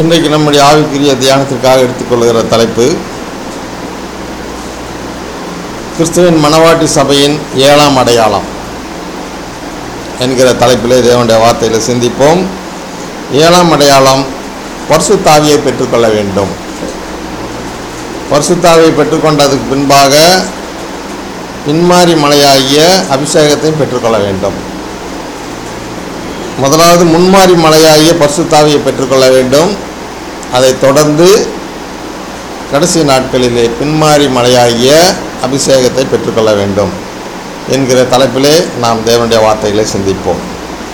இன்றைக்கு நம்முடைய ஆவிக்குரிய தியானத்திற்காக எடுத்துக்கொள்கிற தலைப்பு கிறிஸ்துவின் மணவாட்டி சபையின் ஏழாம் அடையாளம் என்கிற தலைப்பிலே தேவனுடைய வார்த்தையில் சிந்திப்போம் ஏழாம் அடையாளம் பரிசுத்தாவியை பெற்றுக்கொள்ள வேண்டும் பரிசுத்தாவியை பெற்றுக்கொண்டதுக்கு பின்பாக பின்மாறி மலையாகிய அபிஷேகத்தை பெற்றுக்கொள்ள வேண்டும் முதலாவது முன்மாறி மலையாகிய பரிசுத்தாவியை பெற்றுக்கொள்ள வேண்டும் அதைத் தொடர்ந்து கடைசி நாட்களிலே பின்மாறி மலையாகிய அபிஷேகத்தை பெற்றுக்கொள்ள வேண்டும் என்கிற தலைப்பிலே நாம் தேவனுடைய வார்த்தைகளை சிந்திப்போம்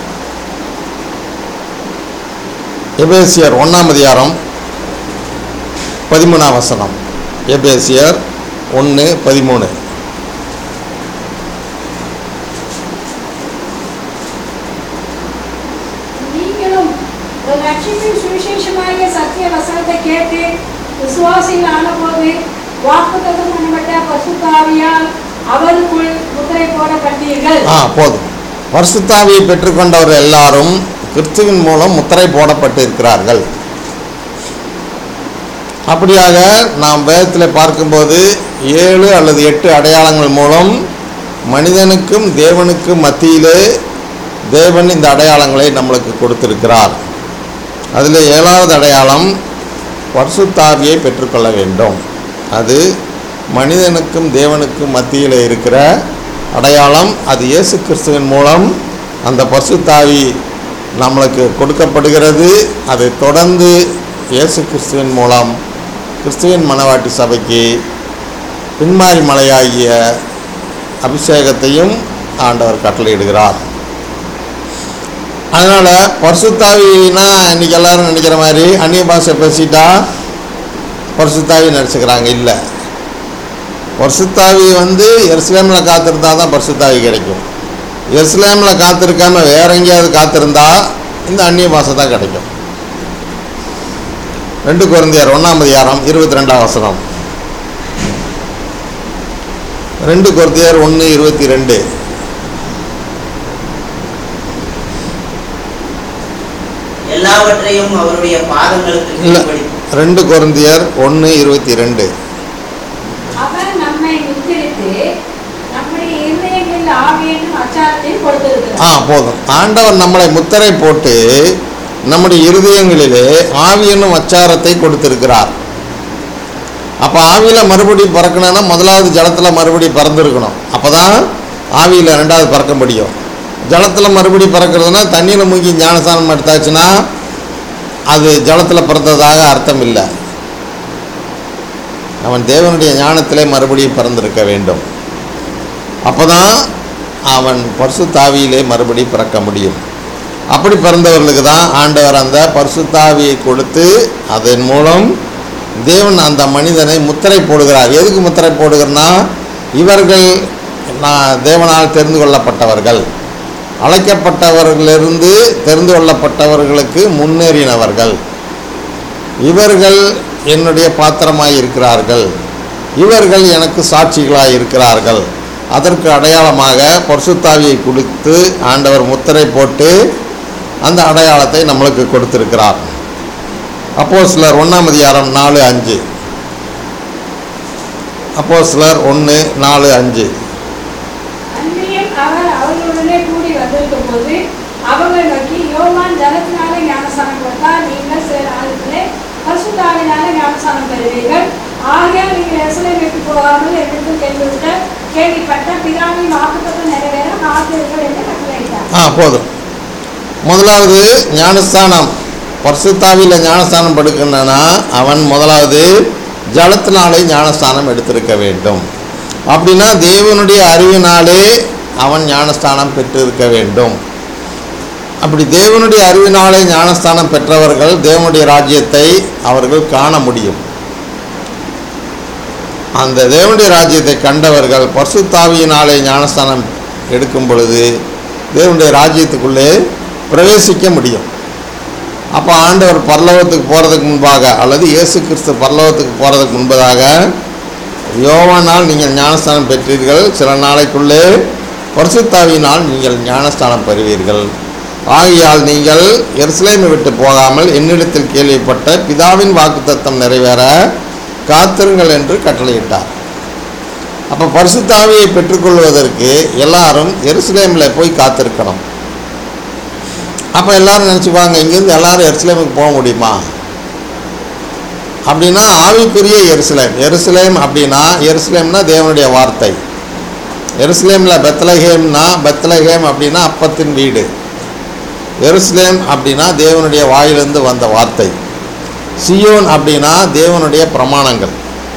எபேசியர் ஒன்றாம் அதிகாரம் பதிமூணாம் வசனம் எபேசியர் ஒன்று பதிமூணு நீங்களும் ஒரு ரட்சிப்பின் சுவிசேஷமாகிய சத்திய வசனத்தை கேட்டு விசுவாசிகள் ஆனபோது வாக்குத்தத்தம் பண்ணப்பட்ட பசுத்தாவியால் அவருக்குள் முத்திரை போடப்பட்டீர்கள் ஆ போதும் பரிசுத்தாவியை பெற்றுக்கொண்டவர் எல்லாரும் கிறிஸ்துவின் மூலம் முத்திரை போடப்பட்டு இருக்கிறார்கள் அப்படியாக நாம் வேதத்தில் பார்க்கும்போது ஏழு அல்லது எட்டு அடையாளங்கள் மூலம் மனிதனுக்கும் தேவனுக்கும் மத்தியிலே தேவன் இந்த அடையாளங்களை நம்மளுக்கு கொடுத்திருக்கிறார் அதில் ஏழாவது அடையாளம் பரிசுத்தாவியை பெற்றுக்கொள்ள வேண்டும் அது மனிதனுக்கும் தேவனுக்கும் மத்தியில் இருக்கிற அடையாளம் அது இயேசு கிறிஸ்துவின் மூலம் அந்த பரிசுத்தாவி நம்மளுக்கு கொடுக்கப்படுகிறது அதை தொடர்ந்து இயேசு கிறிஸ்துவின் மூலம் கிறிஸ்துவின் மணவாட்டி சபைக்கு பின்மாரி மலையாகிய அபிஷேகத்தையும் ஆண்டவர் கட்டளையிடுகிறார் அதனால் பரிசுத்தாவினா இன்னைக்கு எல்லாரும் நினைக்கிற மாதிரி அந்நிய பாஷை பேசிட்டா பரிசுத்தாவி நினச்சிக்கிறாங்க இல்லை பரிசுத்தாவி வந்து எருசலேமில் காத்திருந்தா தான் பரிசுத்தாவி கிடைக்கும் எருசலேமில் காத்திருக்காம வேற எங்கேயாவது காத்திருந்தா இந்த அந்நிய பாஷை தான் கிடைக்கும் ரெண்டு குழந்தையார் ஒன்றாம் அதிகாரம் இருபத்தி ரெண்டாம் வசனம் ரெண்டு குழந்தையார் ஒன்று இருபத்தி ரெண்டு எல்லாவற்றையும் அவருடைய பாதங்களுக்கு இல்லை கீழ்ப்படி ரெண்டு குழந்தையர் ஒன்று இருபத்தி ரெண்டு அவர் நம்மை முத்திரித்து நம்முடைய இருதயங்களில் ஆவியனும் அச்சாரத்தையும் கொடுத்திருக்கிறார் ஆ போதும் ஆண்டவர் நம்மளை முத்திரை போட்டு நம்முடைய இருதயங்களிலே ஆவியனும் அச்சாரத்தை கொடுத்திருக்கிறார் அப்போ ஆவியில் மறுபடியும் பறக்கணும்னா முதலாவது ஜலத்தில் மறுபடியும் பறந்துருக்கணும் அப்போ தான் ஆவியில் ரெண்டாவது பறக்க முடியும் ஜலத்தில் மறுபடியும் பறக்கிறதுனா தண்ணியில் மூங்கி ஞானஸ்தானம் எடுத்தாச்சுன்னா அது ஜலத்தில் பிறந்ததாக அர்த்தம் இல்லை அவன் தேவனுடைய ஞானத்திலே மறுபடியும் பிறந்திருக்க வேண்டும் அப்பதான் அவன் பரிசுத்தாவியிலே மறுபடியும் பிறக்க முடியும் அப்படி பிறந்தவர்களுக்கு தான் ஆண்டவர் அந்த பரிசுத்தாவியை கொடுத்து அதன் மூலம் தேவன் அந்த மனிதனை முத்திரை போடுகிறார் எதுக்கு முத்திரை போடுகிறனா இவர்கள் நான் தேவனால் தெரிந்து கொள்ளப்பட்டவர்கள் அழைக்கப்பட்டவர்களிலிருந்து தெரிந்து கொள்ளப்பட்டவர்களுக்கு முன்னேறினவர்கள் இவர்கள் என்னுடைய பாத்திரமாய் இருக்கிறார்கள் இவர்கள் எனக்கு சாட்சிகளாய் இருக்கிறார்கள் அதற்கு அடையாளமாக பரிசுத்தாவியை கொடுத்து ஆண்டவர் முத்திரை போட்டு அந்த அடையாளத்தை நம்மளுக்கு கொடுத்திருக்கிறார் அப்போ சிலர் ஒன்றாம் அதிகாரம் நாலு அஞ்சு அப்போ சிலர் ஒன்று நாலு அஞ்சு அன்றியும் அவர் அவர்களுடனே கூடி வந்திருக்கும் போது அவர்கள் நோக்கி யோவான் ஜலத்தினால ஞானஸ்தானம் கொடுத்தால் நீங்கள் சில நாளுக்குள்ளே பரிசுத்தாவினால ஞானஸ்தானம் பெறுவீர்கள் ஆகையால் நீங்கள் எருசலேமுக்கு போகாமல் என்று கேள்விப்பட்ட கேள்விப்பட்ட பிதாவின் வாக்குத்தத்தம் நிறைவேற காத்திருங்கள் என்று கட்டளையிட்டார் ஆ போதும் முதலாவது ஞானஸ்தானம் பரிசுத்தாவியில் ஞானஸ்தானம் படுக்கணும்னா அவன் முதலாவது ஜலத்தினாலே ஞானஸ்தானம் எடுத்திருக்க வேண்டும் அப்படின்னா தேவனுடைய அறிவினாலே அவன் ஞானஸ்தானம் பெற்றிருக்க வேண்டும் அப்படி தேவனுடைய அறிவினாலே ஞானஸ்தானம் பெற்றவர்கள் தேவனுடைய ராஜ்யத்தை அவர்கள் காண முடியும் அந்த தேவனுடைய ராஜ்யத்தை கண்டவர்கள் பரிசுத்தாவியினாலே ஞானஸ்தானம் எடுக்கும் பொழுது தேவனுடைய ராஜ்யத்துக்குள்ளே பிரவேசிக்க முடியும் அப்போ ஆண்டவர் பரலோகத்துக்கு போகிறதுக்கு முன்பாக அல்லது இயேசு கிறிஸ்து பரலோகத்துக்கு போகிறதுக்கு முன்பதாக யோவானால் நீங்கள் ஞானஸ்தானம் பெற்றீர்கள் சில நாளைக்குள்ளே பரிசுத்தாவியினால் நீங்கள் ஞானஸ்தானம் பெறுவீர்கள் ஆகையால் நீங்கள் எருசலேமை விட்டு போகாமல் என்னிடத்தில் கேள்விப்பட்ட பிதாவின் வாக்குத்தத்தம் நிறைவேற காத்திருங்கள் என்று கட்டளையிட்டார் அப்போ பரிசுத்தாவியை பெற்றுக்கொள்வதற்கு எல்லாரும் எருசலேமில் போய் காத்திருக்கணும் அப்போ எல்லாரும் நினச்சிப்பாங்க இங்கேருந்து எல்லாரும் எருசலேமுக்கு போக முடியுமா அப்படின்னா ஆவிக்குரிய எருசலேம் எருசலேம் அப்படின்னா எருசலேம்னா தேவனுடைய வார்த்தை எருசலேமில் பெத்லஹேம்னா பெத்லஹேம் அப்படின்னா அப்பத்தின் வீடு எருசலேம் அப்படின்னா தேவனுடைய வாயிலிருந்து வந்த வார்த்தை சியோன் அப்படின்னா தேவனுடைய பிரமாணங்கள்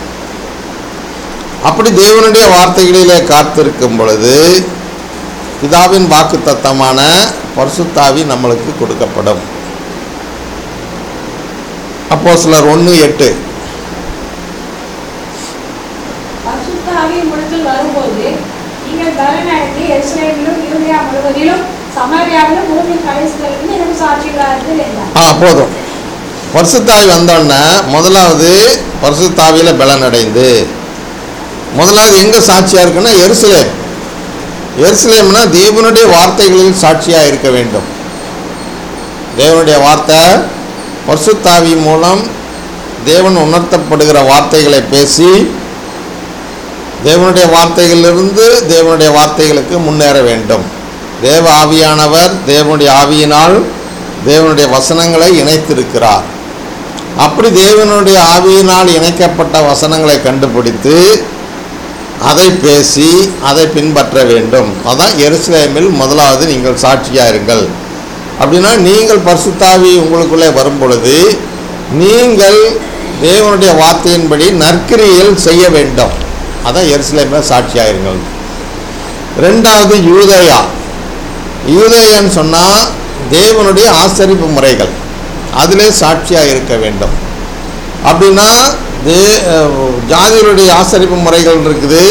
அப்படி தேவனுடைய வார்த்தைகளிலே காத்திருக்கும் பொழுது பிதாவின் வாக்கு தத்தமான பரிசுத்தாவி நம்மளுக்கு கொடுக்கப்படும் அப்போ சிலர் ஒன்று எட்டு பரிசுத்த ஆவி உங்களிடத்தில் வரும்போது நீங்கள் பலனடைந்து எருசலேமிலும் யூதேயா முழுவதிலும் சமாரியாவிலும் பூமியின் கடைசிகளிலும் எனக்கு சாட்சிகளார்கள் என்றார் ஆ போதும் பரிசுத்தாவி வந்தோடனே முதலாவது பரிசுத்தாவியில் பலனடைந்து முதலாவது எங்கே சாட்சியாக இருக்குன்னா எருசலேம் எருசலேம்னா தேவனுடைய வார்த்தைகளில் சாட்சியாக இருக்க வேண்டும் தேவனுடைய வார்த்தை பரிசுத்தாவி மூலம் தேவன் உணர்த்தப்படுகிற வார்த்தைகளை பேசி தேவனுடைய வார்த்தைகளிலிருந்து தேவனுடைய வார்த்தைகளுக்கு முன்னேற வேண்டும் தேவ ஆவியானவர் தேவனுடைய ஆவியினால் தேவனுடைய வசனங்களை இணைத்திருக்கிறார் அப்படி தேவனுடைய ஆவியினால் இணைக்கப்பட்ட வசனங்களை கண்டுபிடித்து அதை பேசி அதை பின்பற்ற வேண்டும் அதான் எருசலேமில் முதலாவது நீங்கள் சாட்சியாக இருங்கள் அப்படின்னா நீங்கள் பரிசுத்தாவி உங்களுக்குள்ளே வரும் பொழுது நீங்கள் தேவனுடைய வார்த்தையின்படி நற்கிரியில் செய்ய வேண்டும் அதான் எருசலேமில் சாட்சியாக இருங்கள் ரெண்டாவது யூதேயா யூதேயான்னு சொன்னால் தேவனுடைய ஆசரிப்பு முறைகள் அதிலே சாட்சியாக இருக்க வேண்டும் அப்படின்னா தே அஹ், ஜாதிகளுடைய ஆசரிப்பு முறைகள் இருக்குது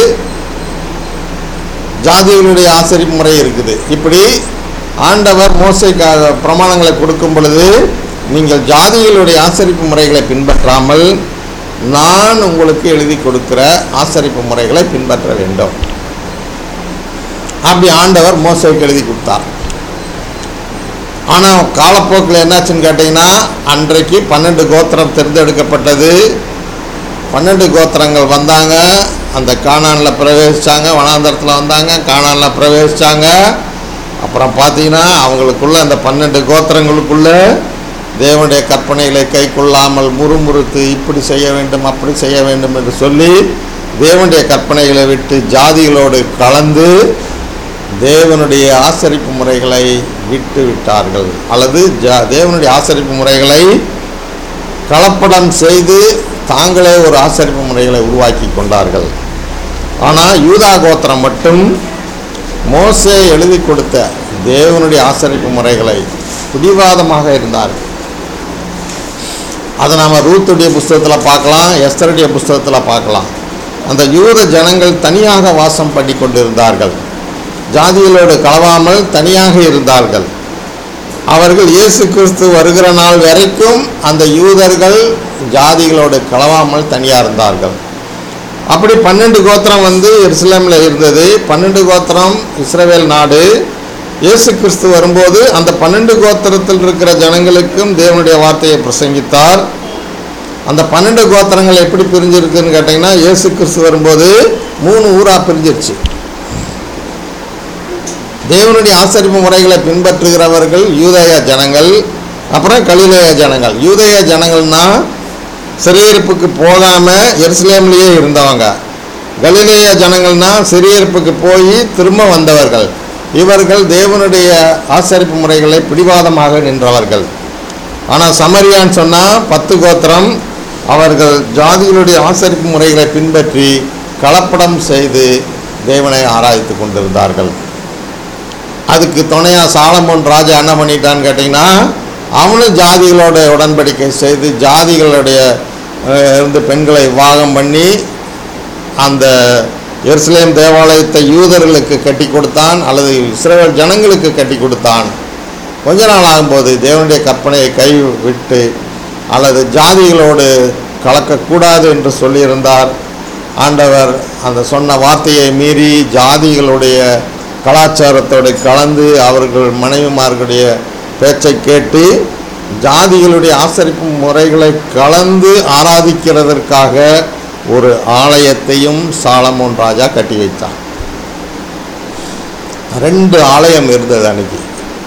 ஜாதிகளுடைய ஆசரிப்பு முறை இருக்குது இப்படி ஆண்டவர் மோசை க- பிரமாணங்களை கொடுக்கும் பொழுது நீங்கள் ஜாதிகளுடைய ஆசரிப்பு முறைகளை பின்பற்றாமல் நான் உங்களுக்கு எழுதி கொடுக்கிற ஆசரிப்பு முறைகளை பின்பற்ற வேண்டும் அப்படி ஆண்டவர் மோசைக்கு எழுதி கொடுத்தார் ஆனால் காலப்போக்கில் என்னாச்சுன்னு கேட்டிங்கன்னா அன்றைக்கு பன்னெண்டு கோத்திரம் தேர்ந்தெடுக்கப்பட்டது பன்னெண்டு கோத்திரங்கள் வந்தாங்க அந்த காணானில் பிரவேசித்தாங்க வனாந்தரத்தில் வந்தாங்க காணானில் பிரவேசித்தாங்க அப்புறம் பார்த்தீங்கன்னா அவங்களுக்குள்ள அந்த பன்னெண்டு கோத்திரங்களுக்குள்ள தேவனுடைய கற்பனைகளை கை கொள்ளாமல் முறுமுறுத்து இப்படி செய்ய வேண்டும் அப்படி செய்ய வேண்டும் என்று சொல்லி தேவனுடைய கற்பனைகளை விட்டு ஜாதிகளோடு கலந்து தேவனுடைய ஆசரிப்பு முறைகளை விட்டு விட்டார்கள் அல்லது ஜா தேவனுடைய ஆசரிப்பு முறைகளை கலப்படம் செய்து தாங்களே ஒரு ஆசரிப்பு முறைகளை உருவாக்கி கொண்டார்கள் ஆனால் யூதா கோத்திரம் மட்டும் மோசே எழுதி கொடுத்த தேவனுடைய ஆசரிப்பு முறைகளை பிடிவாதமாக இருந்தார்கள் அதை நாம் ரூத்துடைய புஸ்தகத்தில் பார்க்கலாம் எஸ்தருடைய புஸ்தகத்தில் பார்க்கலாம் அந்த யூத ஜனங்கள் தனியாக வாசம் பண்ணி கொண்டிருந்தார்கள் ஜாதிகளோடு கலவாமல் தனியாக இருந்தார்கள் அவர்கள் இயேசு கிறிஸ்து வருகிற நாள் வரைக்கும் அந்த யூதர்கள் ஜாதிகளோடு கலவாமல் தனியாக இருந்தார்கள் அப்படி பன்னெண்டு கோத்திரம் வந்து எருசலேமில் இருந்தது பன்னெண்டு கோத்திரம் இஸ்ரவேல் நாடு இயேசு கிறிஸ்து வரும்போது அந்த பன்னெண்டு கோத்திரத்தில் இருக்கிற ஜனங்களுக்கும் தேவனுடைய வார்த்தையை பிரசங்கித்தார் அந்த பன்னெண்டு கோத்திரங்கள் எப்படி பிரிஞ்சிருக்குன்னு கேட்டிங்கன்னா இயேசு கிறிஸ்து வரும்போது மூணு ஊராக பிரிஞ்சிருச்சு தேவனுடைய ஆசரிப்பு முறைகளை பின்பற்றுகிறவர்கள் யூதேய ஜனங்கள் அப்புறம் கலிலேய ஜனங்கள் யூதேய ஜனங்கள்னா சிறையிருப்புக்கு போகாமல் எருசலேம்லேயே இருந்தவங்க கலிலேய ஜனங்கள்னா சிறையிருப்புக்கு போய் திரும்ப வந்தவர்கள் இவர்கள் தேவனுடைய ஆசரிப்பு முறைகளை பிடிவாதமாக நின்றவர்கள் ஆனால் சமரியான்னு சொன்னால் பத்து கோத்திரம் அவர்கள் ஜாதிகளுடைய ஆசரிப்பு முறைகளை பின்பற்றி கலப்படம் செய்து தேவனை ஆராய்த்து கொண்டிருந்தார்கள் அதுக்கு துணையாக சாலமோன் ராஜா என்ன பண்ணிட்டான்னு கேட்டிங்கன்னா அவனும் ஜாதிகளோட உடன்படிக்கை செய்து ஜாதிகளுடைய அஹ், இருந்து பெண்களை விவாகம் பண்ணி அந்த எருசலேம் தேவாலயத்தை யூதர்களுக்கு கட்டி கொடுத்தான் அல்லது இஸ்ரேல் ஜனங்களுக்கு கட்டி கொடுத்தான் கொஞ்ச நாள் ஆகும்போது தேவனுடைய கற்பனையை கை விட்டு அல்லது ஜாதிகளோடு கலக்கக்கூடாது என்று சொல்லியிருந்தார் ஆண்டவர் அந்த சொன்ன வார்த்தையை மீறி ஜாதிகளுடைய கலாச்சாரத்தோடு கலந்து அவர்கள் மனைவிமார்களுடைய பேச்சை கேட்டு ஜாதிகளுடைய ஆசரிப்பு முறைகளை கலந்து ஆராதிக்கிறதற்காக ஒரு ஆலயத்தையும் சாலமோன் ராஜா கட்டி வைத்தான் ரெண்டு ஆலயம் இருந்தது அன்னைக்கு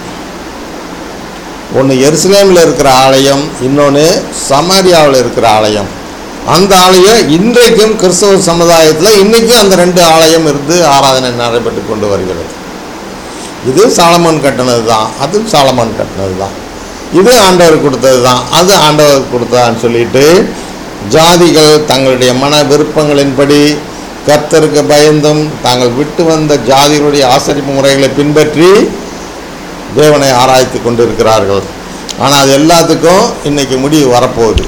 ஒன்று எருசலேமில் இருக்கிற ஆலயம் இன்னொன்று சமாரியாவில் இருக்கிற ஆலயம் அந்த ஆலயம் இன்றைக்கும் கிறிஸ்தவ சமுதாயத்தில் இன்றைக்கும் அந்த ரெண்டு ஆலயம் இருந்து ஆராதனை நடைபெற்று கொண்டு வருகிறது இது சாலமன் கட்டினது தான் அது சாலமன் கட்டினது தான் இது ஆண்டவர் கொடுத்தது தான் அது ஆண்டவர் கொடுத்ததான்னு சொல்லிட்டு ஜாதிகள் தங்களுடைய மன விருப்பங்களின்படி கர்த்தருக்கு பயந்தும் தாங்கள் விட்டு வந்த ஜாதிகளுடைய ஆசரிப்பு முறைகளை பின்பற்றி தேவனை ஆராய்த்து கொண்டிருக்கிறார்கள் ஆனால் அது எல்லாத்துக்கும் இன்னைக்கு முடிவு வரப்போகுது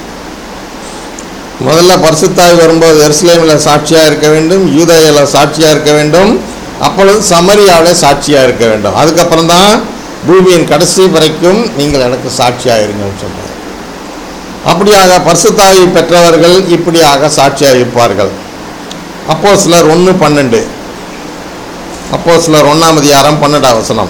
முதல்ல பரிசுத்தாய் வரும்போது எருசலேமில் சாட்சியாக இருக்க வேண்டும் யூதேயில் சாட்சியாக இருக்க வேண்டும் அப்பொழுது சமரியாவில் சாட்சியாக இருக்க வேண்டும் அதுக்கப்புறம் தான் பூமியின் கடைசி வரைக்கும் நீங்கள் எனக்கு சாட்சியாக இருங்கன்னு சொல்கிறார் அப்படியாக பரிசுத்தாவி பெற்றவர்கள் இப்படியாக சாட்சியாக இருப்பார்கள் அப்போ சிலர் ஒன்று பன்னெண்டு அப்போ சிலர் ஒன்றாம் அதிகாரம் பன்னெண்டாம் வசனம்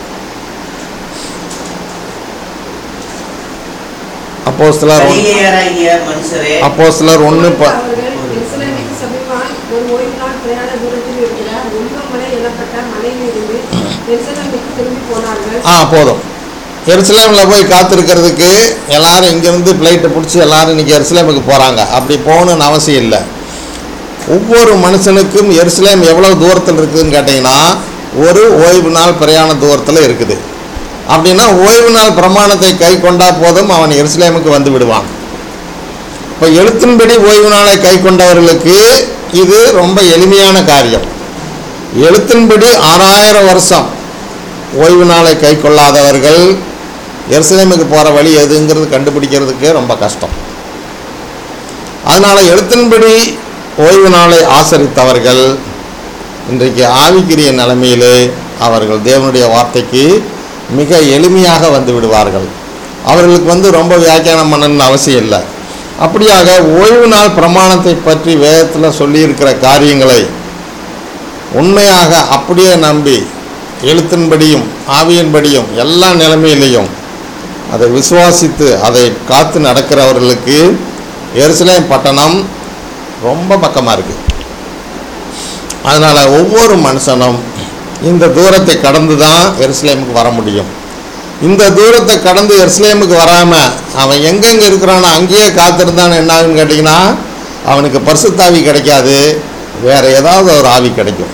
அப்போ சிலர் கலிலேயராகிய மனுஷரே அப்போ சிலர் ஒன்று ப அவர்கள் எருசலேமுக்கு சமீபமாய் ஒரு ஓய்வு நாள் பிரயாண தூரத்தில் இருக்கிற ஒன்பமலை எனப்பட்ட மலையிலிருந்து எருசலேமுக்கு திரும்பி போனார்கள் ஆ போதும் எருசலேமில் போய் காத்திருக்கிறதுக்கு எல்லாரும் இங்கேருந்து ஃப்ளைட்டை பிடிச்சி எல்லாரும் இன்றைக்கி எருசலேமுக்கு போகிறாங்க அப்படி போகணுன்னு அவசியம் இல்லை ஒவ்வொரு மனுஷனுக்கும் எருசலேம் எவ்வளோ தூரத்தில் இருக்குதுன்னு கேட்டிங்கன்னா ஒரு ஓய்வு நாள் பிரயாண தூரத்தில் இருக்குது அப்படின்னா ஓய்வு நாள் பிரமாணத்தை கை கொண்டா போதும் அவன் எருசலேமுக்கு வந்து விடுவான் இப்போ எழுத்தின்படி ஓய்வு நாளை கை கொண்டவர்களுக்கு இது ரொம்ப எளிமையான காரியம் எழுத்தின்படி ஆறாயிரம் வருஷம் ஓய்வு நாளை கை கொள்ளாதவர்கள் எருசலேமுக்கு போகிற வழி எதுங்கிறது கண்டுபிடிக்கிறதுக்கு ரொம்ப கஷ்டம் அதனால் எழுத்தின்படி ஓய்வு நாளை ஆசரித்தவர்கள் இன்றைக்கு ஆவிக்குரிய நிலைமையிலே அவர்கள் தேவனுடைய வார்த்தைக்கு மிக எளிமையாக வந்து விடுவார்கள் அவர்களுக்கு வந்து ரொம்ப வியாக்கியானம் பண்ணணும்னு அவசியம் இல்லை அப்படியாக ஓய்வு நாள் பிரமாணத்தை பற்றி வேதத்தில் சொல்லியிருக்கிற காரியங்களை உண்மையாக அப்படியே நம்பி எழுத்தின்படியும் ஆவியின்படியும் எல்லா நிலைமையிலையும் அதை விசுவாசித்து அதை காத்து நடக்கிறவர்களுக்கு எருசலேம் பட்டணம் ரொம்ப பக்கமாக இருக்குது அதனால் ஒவ்வொரு மனுஷனும் இந்த தூரத்தை கடந்து தான் எருசலேமுக்கு வர முடியும் இந்த தூரத்தை கடந்து எருசலேமுக்கு வராமல் அவன் எங்கெங்கே இருக்கிறானோ அங்கேயே காத்திருந்தான்னு என்ன ஆகுன்னு கேட்டிங்கன்னா அவனுக்கு பரிசுத்தாவி கிடைக்காது வேறு ஏதாவது ஒரு ஆவி கிடைக்கும்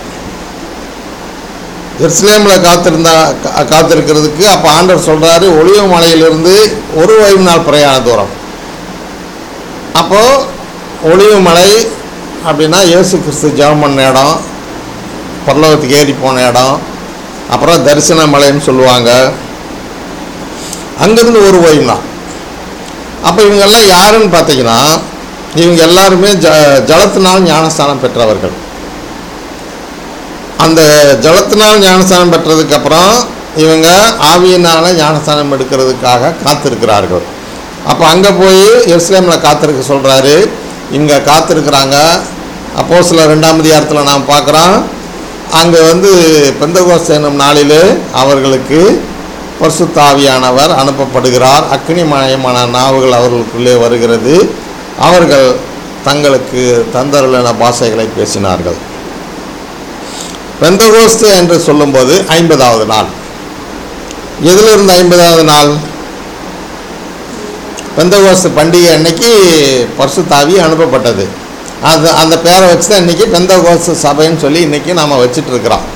எருசலேமில் காத்திருந்தா கா- காத்திருக்கிறதுக்கு அப்போ ஆண்டவர் சொல்கிறாரு ஒளிவ மலையிலிருந்து ஒரு ஓய்வு நாள் பிரயாண தூரம் அப்போது ஒளிவு மலை அப்படின்னா இயேசு கிறிஸ்து ஜெபம் பண்ண இடம் பரலோகத்துக்கு ஏறி போன இடம் அப்புறம் தரிசன மலைன்னு சொல்லுவாங்க அங்கேருந்து ஒரு ஓய்வு நாள் அப்போ இவங்கெல்லாம் யாருன்னு பார்த்தீங்கன்னா இவங்க எல்லாருமே ஜ ஜலத்தினால் ஞானஸ்தானம் பெற்றவர்கள் அந்த ஜலத்தினால் ஞானஸ்தானம் பெற்றதுக்கு அப்புறம் இவங்க ஆவியினால் ஞானஸ்தானம் எடுக்கிறதுக்காக காத்திருக்கிறார்கள் அப்போ அங்கே போய் எருசலேமில் காத்திருக்க சொல்கிறாரு இங்கே காத்திருக்கிறாங்க அப்போ சில ரெண்டாம் அதிகாரத்தில் நாம் பார்க்குறோம் அங்கே வந்து பெந்தகோஸ்து என்னும் நாளிலே அவர்களுக்கு பரிசுத்தாவியானவர் அனுப்பப்படுகிறார் அக்னிமயமான நாவுகள் அவர்களுக்குள்ளே வருகிறது அவர்கள் தங்களுக்கு தந்தருளன பாஷைகளை பேசினார்கள் பெந்தகோஸ்து என்று சொல்லும்போது ஐம்பதாவது நாள் எதிலிருந்து ஐம்பதாவது நாள் பெந்தகோஸ்து பண்டிகை அன்னைக்கு பரிசுத்தாவி அனுப்பப்பட்டது அது அந்த பேரை வச்சு தான் இன்றைக்கி பெந்தகோஸ்து சபைன்னு சொல்லி இன்றைக்கி நாம் வச்சிட்டு இருக்கிறோம்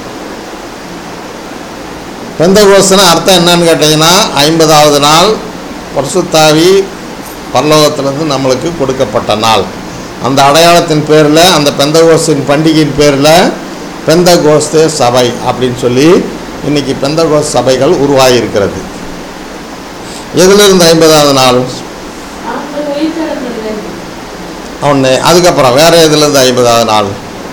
பெந்தகோஸ்துனா அர்த்தம் என்னன்னு கேட்டிங்கன்னா ஐம்பதாவது நாள் பரிசுத்தாவி பரலோகத்திலிருந்து நம்மளுக்கு கொடுக்கப்பட்ட நாள் அந்த அடையாளத்தின் பேரில் அந்த பெந்தகோஸ்தின் பண்டிகையின் பேரில் பெந்தகோஸ்து சபை அப்படின்னு சொல்லி இன்றைக்கி பெந்தகோஸ் சபைகள் உருவாகியிருக்கிறது எதிலிருந்து ஐம்பதாவது நாள் நாங்கள் உயிர்த்தெழுந்ததிலிருந்து ஒன்று அதுக்கப்புறம் வேறு எதுலேருந்து ஐம்பதாவது நாள்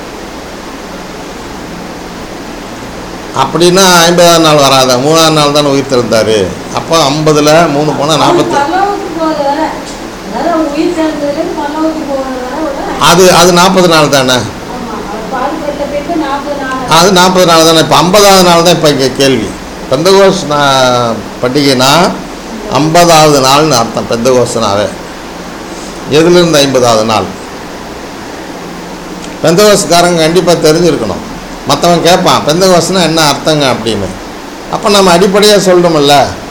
அப்படின்னா ஐம்பதாவது நாள் வராத மூணாவது நாள் தானே உயிர் திறந்தார் அப்போ ஐம்பதில் மூணு போனால் நாற்பத்தி பரலோகத்துக்கு போகிறது வர அதாவது அவங்க உயிர் சேர்ந்ததுலேருந்து பரலோகத்துக்கு போகிறது வர உள்ள அது அது நாற்பது நாள் தானே ஆமாம் அவர் பாடுபட்ட பின்பு நாற்பது நாள் அது நாற்பது நாள் தானே இப்போ ஐம்பதாவது நாள் தான் இப்போ இங்கே கேள்வி பெந்தகோஸ் பண்டிகைனா ஐம்பதாவது நாள்னு அர்த்தம் பெந்தகோஸ்னாவே எதுலேருந்து ஐம்பதாவது நாள் பெந்தகோஸ்காரங்க கண்டிப்பாக தெரிஞ்சிருக்கணும் மற்றவன் கேட்பான் பெந்தகோஸ்னா என்ன அர்த்தங்க அப்படின்னு அப்போ நம்ம அடிப்படையாக சொல்லணுமில்ல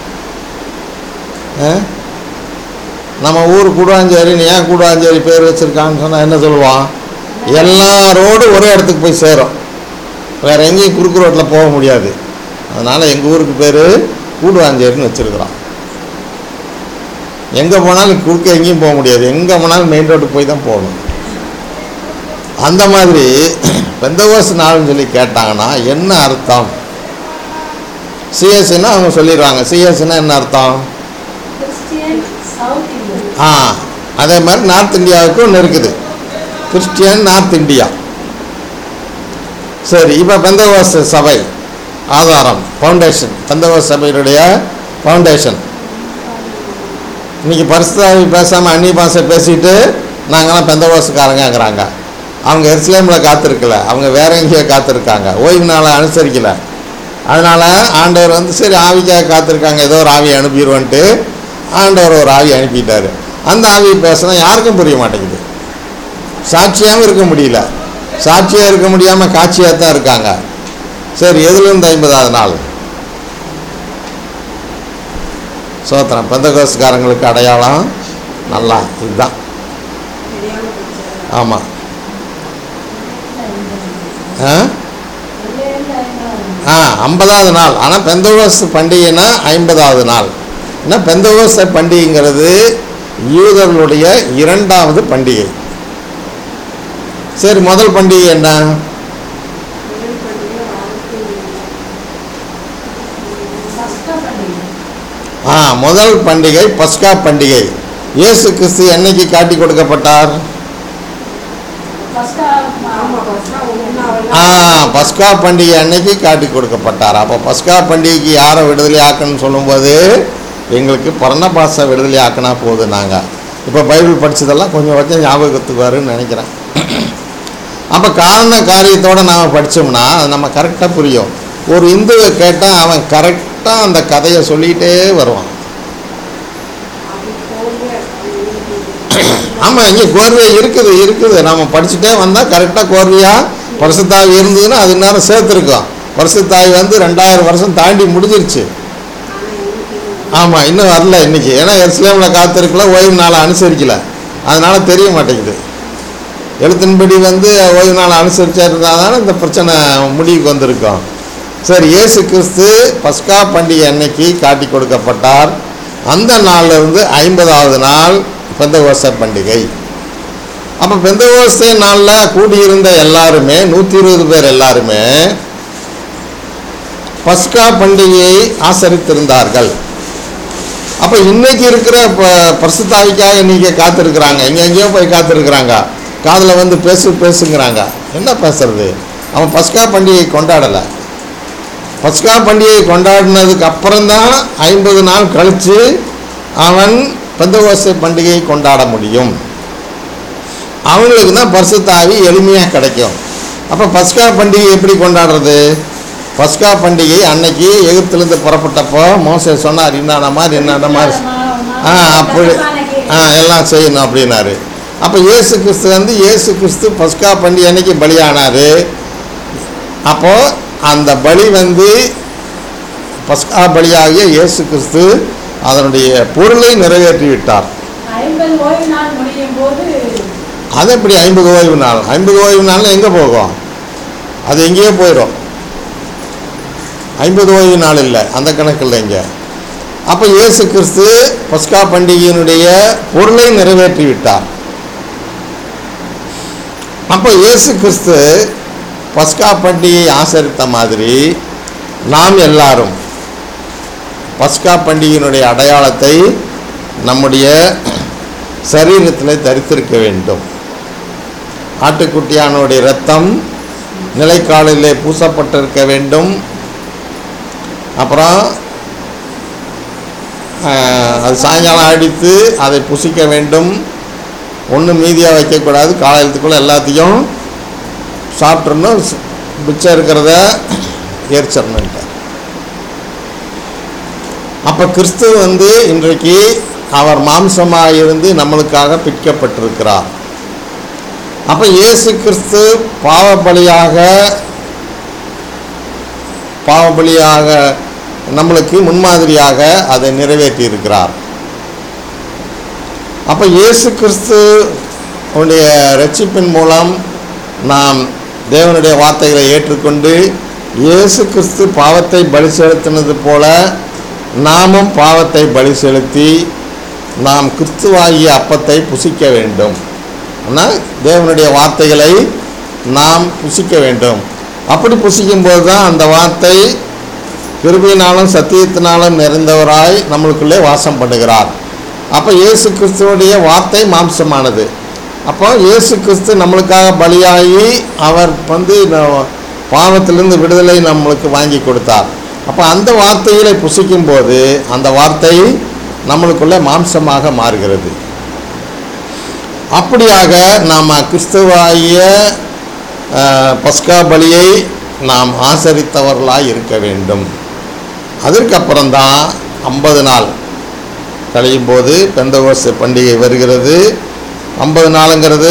ஆ? நம்ம ஊர் கூடாஞ்சேரி நீ ஏன் கூடாஞ்சேரி பேர் வச்சுருக்கான்னு சொன்னால் என்ன சொல்லுவான் எல்லாரோடும் ஒரே இடத்துக்கு போய் சேரும் வேற எங்கேயும் குறுக்கு ரோட்டில் போக முடியாது அதனால் எங்கள் ஊருக்கு பேர் கூடுவாஞ்சேரின்னு வச்சுருக்குறோம் எங்கே போனாலும் குறுக்க எங்கேயும் போக முடியாது எங்கே போனாலும் மெயின் ரோட்டுக்கு போய் தான் போகணும் அந்த மாதிரி பெந்தகோஸ் நாள்னு சொல்லி கேட்டாங்கன்னா என்ன அர்த்தம் சிஎஸ்சின்னா அவங்க சொல்லிடுவாங்க சிஎஸ்சின்னா என்ன அர்த்தம் கிறிஸ்டியன் சவுத் இந்தியன் ஆ அதே மாதிரி நார்த் இந்தியாவுக்கு ஒன்று இருக்குது கிறிஸ்டியன் நார்த் இந்தியா சரி இப்போ பெந்தகோஸ் சபை ஆதாரம் ஃபவுண்டேஷன் பெந்தகோஸ் சபையினுடைய ஃபவுண்டேஷன் இன்னைக்கு பரிசுத்தாவி பேசாமல் அந்நிய பாஷை பேசிட்டு நாங்களாம் பெந்தகோஸ்காரங்கிறாங்க அவங்க எருசலேமில் காத்திருக்கல அவங்க வேற எங்கேயோ காத்திருக்காங்க ஓய்வு நாளை அனுசரிக்கல அதனால் ஆண்டவர் வந்து சரி ஆவிக்காக காத்திருக்காங்க ஏதோ ஒரு ஆவியை அனுப்பிடுவோன்ட்டு ஆண்டவர் ஒரு ஆவி அனுப்பிட்டாரு அந்த ஆவியை பேசினா யாருக்கும் புரிய மாட்டேங்குது சாட்சியாகவும் இருக்க முடியல சாட்சியாக இருக்க முடியாமல் காட்சியாக தான் இருக்காங்க சரி எதுலேருந்து ஐம்பதாவது நாள் சோத்திரம் பெந்தகோஸ்காரங்களுக்கு அடையாளம் நல்லா இதுதான் ஆமாம் ஆ ஆ ஐம்பதாவது நாள் ஆனால் பெந்தகோஸ் பண்டிகைனா ஐம்பதாவது நாள் ஏன்னா பெந்தகோஸ் பண்டிகைங்கிறது யூதர்களுடைய இரண்டாவது பண்டிகை சரி முதல் பண்டிகை என்ன பஸ்கா பண்டிகை ஆ முதல் பண்டிகை பஸ்கா பண்டிகை இயேசு கிறிஸ்து என்னைக்கு காட்டி கொடுக்கப்பட்டார் பஸ்கா ஆமா பஸ்கா ஒண்ணாவது ஆ நாள். பஸ்கா பண்டிகை அன்னைக்கு காட்டி கொடுக்கப்பட்டார் அப்போ பஸ்கா பண்டிகைக்கு யாரை விடுதலை ஆக்கணும்னு சொல்லும்போது எங்களுக்கு பரணபாச விடுதலை ஆக்கினா போதும் நாங்கள் இப்போ பைபிள் படிச்சதெல்லாம் கொஞ்சம் கொஞ்சம் ஞாபகத்துக்கு வரும்னு நினைக்கிறேன் அப்போ காரண காரியத்தோடு நாம் படித்தோம்னா அது நம்ம கரெக்டாக புரியும் ஒரு இந்துவை கேட்டால் அவன் கரெக்டாக அந்த கதையை சொல்லிகிட்டே வருவான் அது போங்க, அது இருக்குது. ஆமாம் இங்கே கோர்வை இருக்குது இருக்குது நம்ம படிச்சுட்டே வந்தால் கரெக்டாக கோர்வையாக பரிசுத்தாய் இருந்ததுன்னா அது நேரம் சேர்த்துருக்கோம் பரிசுத்தாய் வந்து ரெண்டாயிரம் வருஷம் தாண்டி முடிஞ்சிருச்சு ஆனா இன்னைக்கு ஆமாம் இன்னும் வரல இன்னைக்கு ஏன்னா எருசலேமில் காத்திருக்கல ஓய்வு நாளை அனுசரிக்கல அதனால தெரிய மாட்டேங்குது எழுத்தின்படி வந்து ஓய்வு நாளை அனுசரிச்சா இருந்தால் தானே இந்த பிரச்சனை முடிவுக்கு வந்திருக்கும் சரி இயேசு கிறிஸ்து பஸ்கா பண்டிகை அன்னைக்கு காட்டி கொடுக்கப்பட்டார் அந்த நாள்ல இருந்து ஐம்பதாவது நாள் பெந்தகோச பண்டிகை அப்போ பெந்தகோஸ்தே நாளில் கூடியிருந்த எல்லாருமே நூற்றி இருபது பேர் எல்லாருமே பஸ்கா பண்டிகையை ஆசரித்திருந்தார்கள் அப்போ இன்னைக்கு இருக்கிற ப- பரிசுத்தாவிக்காக இன்னைக்கு காத்திருக்கிறாங்க எங்கெங்கேயோ போய் காத்திருக்கிறாங்க காதில் வந்து பேசு பேசுங்கிறாங்க என்ன பேசுறது அவன் பஸ்கா பண்டிகை கொண்டாடலை பஸ்கா பண்டிகை கொண்டாடினதுக்கு அப்புறம்தான் ஐம்பது நாள் கழித்து அவன் பெந்தகோசை பண்டிகையை கொண்டாட முடியும் அவங்களுக்கு தான் பரிசுத்தாவி எளிமையாக கிடைக்கும் அப்போ பஸ்கா பண்டிகை எப்படி கொண்டாடுறது பஸ்கா பண்டிகை அன்னைக்கு எகிப்திலேருந்து புறப்பட்டப்போ மோசே சொன்னார் இன்னான மாதிரி இன்னான மாதிரி ஆ அப்படி ஆ எல்லாம் செய்யணும் அப்படின்னாரு அப்போ இயேசு கிறிஸ்து வந்து இயேசு கிறிஸ்து பஸ்கா பண்டிகை அன்னைக்கு பலியானார் அப்போது அந்த பலி வந்து பஸ்கா பலியாகிய இயேசு கிறிஸ்து அதனுடைய பொருளை நிறைவேற்றி விட்டார் ஐம்பது ஓய்வு நாள் முடியும் போது அது எப்படி ஐம்பது ஓய்வு நாள் ஐம்பது ஓய்வு நாள்னா எங்கே போகும் அது எங்கேயோ போயிடும் ஐம்பது ஓய்வு நாள் இல்லை அந்த கணக்கில் இங்கே அப்போ இயேசு கிறிஸ்து பஸ்கா பண்டிகையினுடைய பொருளை நிறைவேற்றி விட்டார் அப்போ இயேசு கிறிஸ்து பஸ்கா பண்டிகையை ஆசரித்த மாதிரி நாம் எல்லாரும் பஸ்கா பண்டிகையினுடைய அடையாளத்தை நம்முடைய சரீரத்தில் தரித்திருக்க வேண்டும் ஆட்டுக்குட்டியானுடைய இரத்தம் நிலைக்காலிலே பூசப்பட்டிருக்க வேண்டும் அப்புறம் ஆஹ், அது சாயங்காலம் அடித்து அதை புசிக்க வேண்டும் ஒன்றும் மீதியாக வைக்கக்கூடாது காலையிலத்துக்குள்ளே எல்லாத்தையும் சாப்பிட்றணும் மிச்சம் இருக்கிறத எரிச்சிடணுன்ட்டு அப்போ கிறிஸ்து வந்து இன்றைக்கு அவர் மாம்சமாக இருந்து நம்மளுக்காக பிற்கப்பட்டிருக்கிறார் அப்போ இயேசு கிறிஸ்து பாவ பலியாக பாவ பலியாக நம்மளுக்கு முன்மாதிரியாக அதை நிறைவேற்றி இருக்கிறார் அப்போ இயேசு கிறிஸ்து உடைய ரட்சிப்பின் மூலம் நாம் தேவனுடைய வார்த்தைகளை ஏற்றுக்கொண்டு இயேசு கிறிஸ்து பாவத்தை பலி செலுத்தினது போல நாமும் பாவத்தை பலி செலுத்தி நாம் கிறிஸ்துவாகிய அப்பத்தை புசிக்க வேண்டும் ஆனால் தேவனுடைய வார்த்தைகளை நாம் புசிக்க வேண்டும் அப்படி புசிக்கும்போது தான் அந்த வார்த்தை கிருபையினாலும் சத்தியத்தினாலும் நிறைந்தவராய் நம்மளுக்குள்ளே வாசம் பண்ணுகிறார் அப்போ இயேசு கிறிஸ்துவுடைய வார்த்தை மாம்சமானது அப்போ இயேசு கிறிஸ்து நம்மளுக்காக பலியாகி அவர் வந்து ந- பாவத்திலிருந்து விடுதலை நம்மளுக்கு வாங்கி கொடுத்தார் அப்போ அந்த வார்த்தைகளை புசிக்கும்போது அந்த வார்த்தை நம்மளுக்குள்ள மாம்சமாக மாறுகிறது அப்படியாக நாம் கிறிஸ்துவாகிய அஹ், பஸ்கா பலியை நாம் ஆசரித்தவர்களாய் இருக்க வேண்டும் அதற்கப்புறம்தான் ஐம்பது நாள் கழியும் போது பெந்தகோஸ்து பண்டிகை வருகிறது ஐம்பது நாளுங்கிறது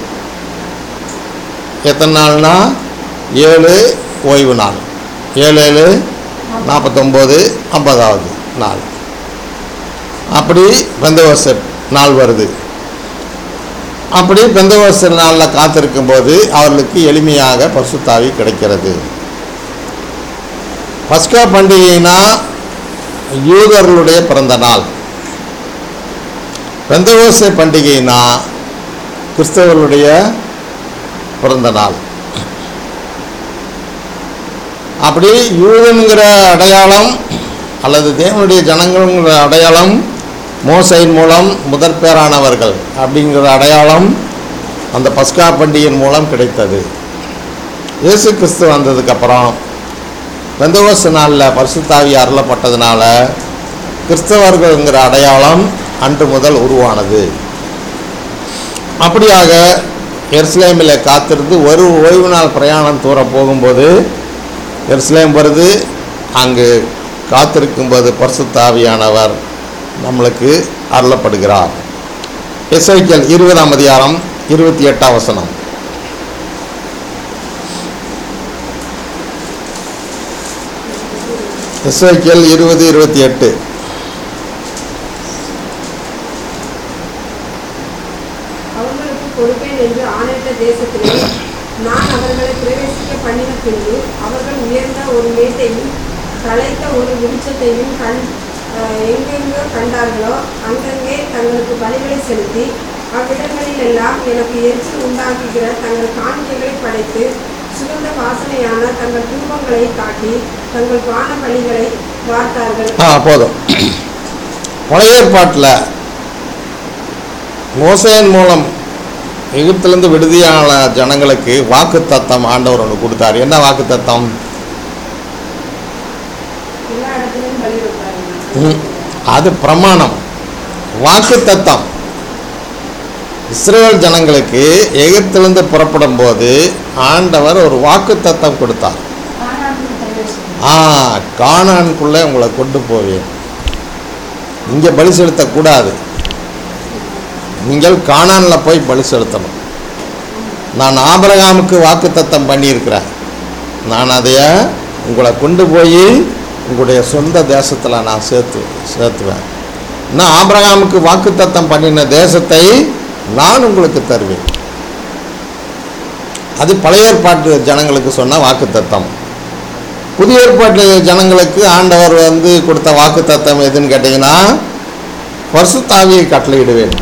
எத்தனை நாள்னா ஏழு ஓய்வு நாள் ஏழு ஏழு நாற்பத்தொம்போது ஐம்பதாவது நாள் அப்படி பெந்தகோஸ்து நாள் வருது அப்படி பெந்தகோஸ்து நாளில் காத்திருக்கும் போது அவர்களுக்கு எளிமையாக பசுத்தாவி கிடைக்கிறது பஸ்கா பண்டிகைனா யூதர்களுடைய பிறந்த நாள் பெந்தகோஸ்தே பண்டிகைனா கிறிஸ்தவர்களுடைய பிறந்த நாள் அப்படி யூதன்கிற அடையாளம் அல்லது தேவனுடைய ஜனங்கள்ங்கிற அடையாளம் மோசையின் மூலம் முதற் பேரானவர்கள் அப்படிங்கிற அடையாளம் அந்த பஸ்கா பண்டிகையின் மூலம் கிடைத்தது இயேசு கிறிஸ்து வந்ததுக்கப்புறம் பெந்தகோஸ்து நாளில் பரிசுத்தாவி அருளப்பட்டதுனால கிறிஸ்தவர்கள்ங்கிற அடையாளம் அன்று முதல் உருவானது அப்படியாக எருசலேமில் காத்திருந்து ஒரு ஓய்வு நாள் பிரயாணம் தூரம் போகும்போது எருசலேம் வருது அங்கு காத்திருக்கும்போது பரிசுத்தாவியானவர் நம்மளுக்கு அருளப்படுகிறார் எஸ்ஐக்கியல் இருபதாம் அதிகாரம் இருபத்தி எட்டாம் வசனம் எஸ்ஐக்கியல் இருபது இருபத்தி எட்டு அவர்களுக்கு கொடுப்பேன் என்று ஆணையிட்ட தேசத்திலே நான் அவர்களை பிரவேசிக்க பண்ணின பின்பு அவர்கள் உயர்ந்த ஒரு மேட்டையும் தலைத்த ஒரு விருட்சத்தையும் கண் அஹ், எங்கெங்கோ கண்டார்களோ அங்கங்கே தங்களுக்கு பலிகளை செலுத்தி அவ்விடங்களில் எல்லாம் எனக்கு எரிச்சல் உண்டாக்குகிற தங்கள் காணிக்கைகளை படைத்து சுகந்த வாசனையான தங்கள் தூபங்களை காட்டி தங்கள் பான பலிகளை வார்த்தார்கள் ஆ போதும் பழைய ஏற்பாட்டில் மோசையின் மூலம் எகிப்திலிருந்து விடுதியான ஜனங்களுக்கு வாக்கு தத்தம் ஆண்டவர் ஒன்று கொடுத்தார் என்ன வாக்கு தத்தம் எல்லா இடத்துலையும் பலி வைப்பார்கள் அது பிரமாணம் வாக்கு தத்தம் இஸ்ரேல் ஜனங்களுக்கு எகிப்திலிருந்து புறப்படும் போது ஆண்டவர் ஒரு வாக்கு தத்தம் கொடுத்தார் கானானுக்கு பிரவேசம் ஆ கானானுக்குள்ளே உங்களை கொண்டு போவேன் இங்கே பலி செலுத்தக்கூடாது நீங்கள் கானானில் போய் பலி செலுத்தணும் நான் ஆபிரகாமுக்கு வாக்குத்தத்தம் பண்ணியிருக்கிறேன் நான் அதைய உங்களை கொண்டு போய் உங்களுடைய சொந்த தேசத்தில் நான் சேர்த்து சேர்த்துவேன் நான் ஆபிரகாமுக்கு வாக்குத்தத்தம் பண்ணின தேசத்தை நான் உங்களுக்கு தருவேன் அது பழைய ஏற்பாட்டு ஜனங்களுக்கு சொன்ன வாக்குத்தத்தம் புதிய ஏற்பாட்டு ஜனங்களுக்கு ஆண்டவர் வந்து கொடுத்த வாக்குத்தத்தம் எதுன்னு கேட்டிங்கன்னா பரிசுத்தாவியை கட்டளையிடுவேன்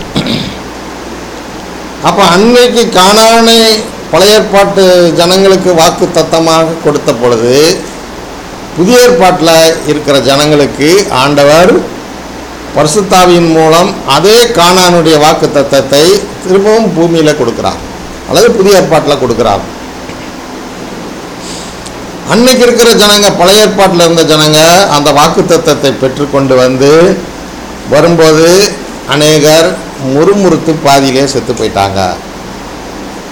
அப்போ அன்னைக்கு காணானை பழைய ஏற்பாட்டு ஜனங்களுக்கு வாக்கு தத்தமாக கொடுத்த பொழுது புதிய ஏற்பாட்டில் இருக்கிற ஜனங்களுக்கு ஆண்டவர் பரிசுத்தாவியின் மூலம் அதே காணானுடைய வாக்கு தத்தத்தை திரும்பவும் பூமியில் கொடுக்குறார் அல்லது புதிய ஏற்பாட்டில் கொடுக்குறார் அன்னைக்கு இருக்கிற ஜனங்க பழைய ஏற்பாட்டில் இருந்த ஜனங்க அந்த வாக்கு தத்தத்தை பெற்றுக்கொண்டு வந்து வரும்போது அநேகர் முறுமுறுத்து பாதியிலே செத்து போயிட்டாங்க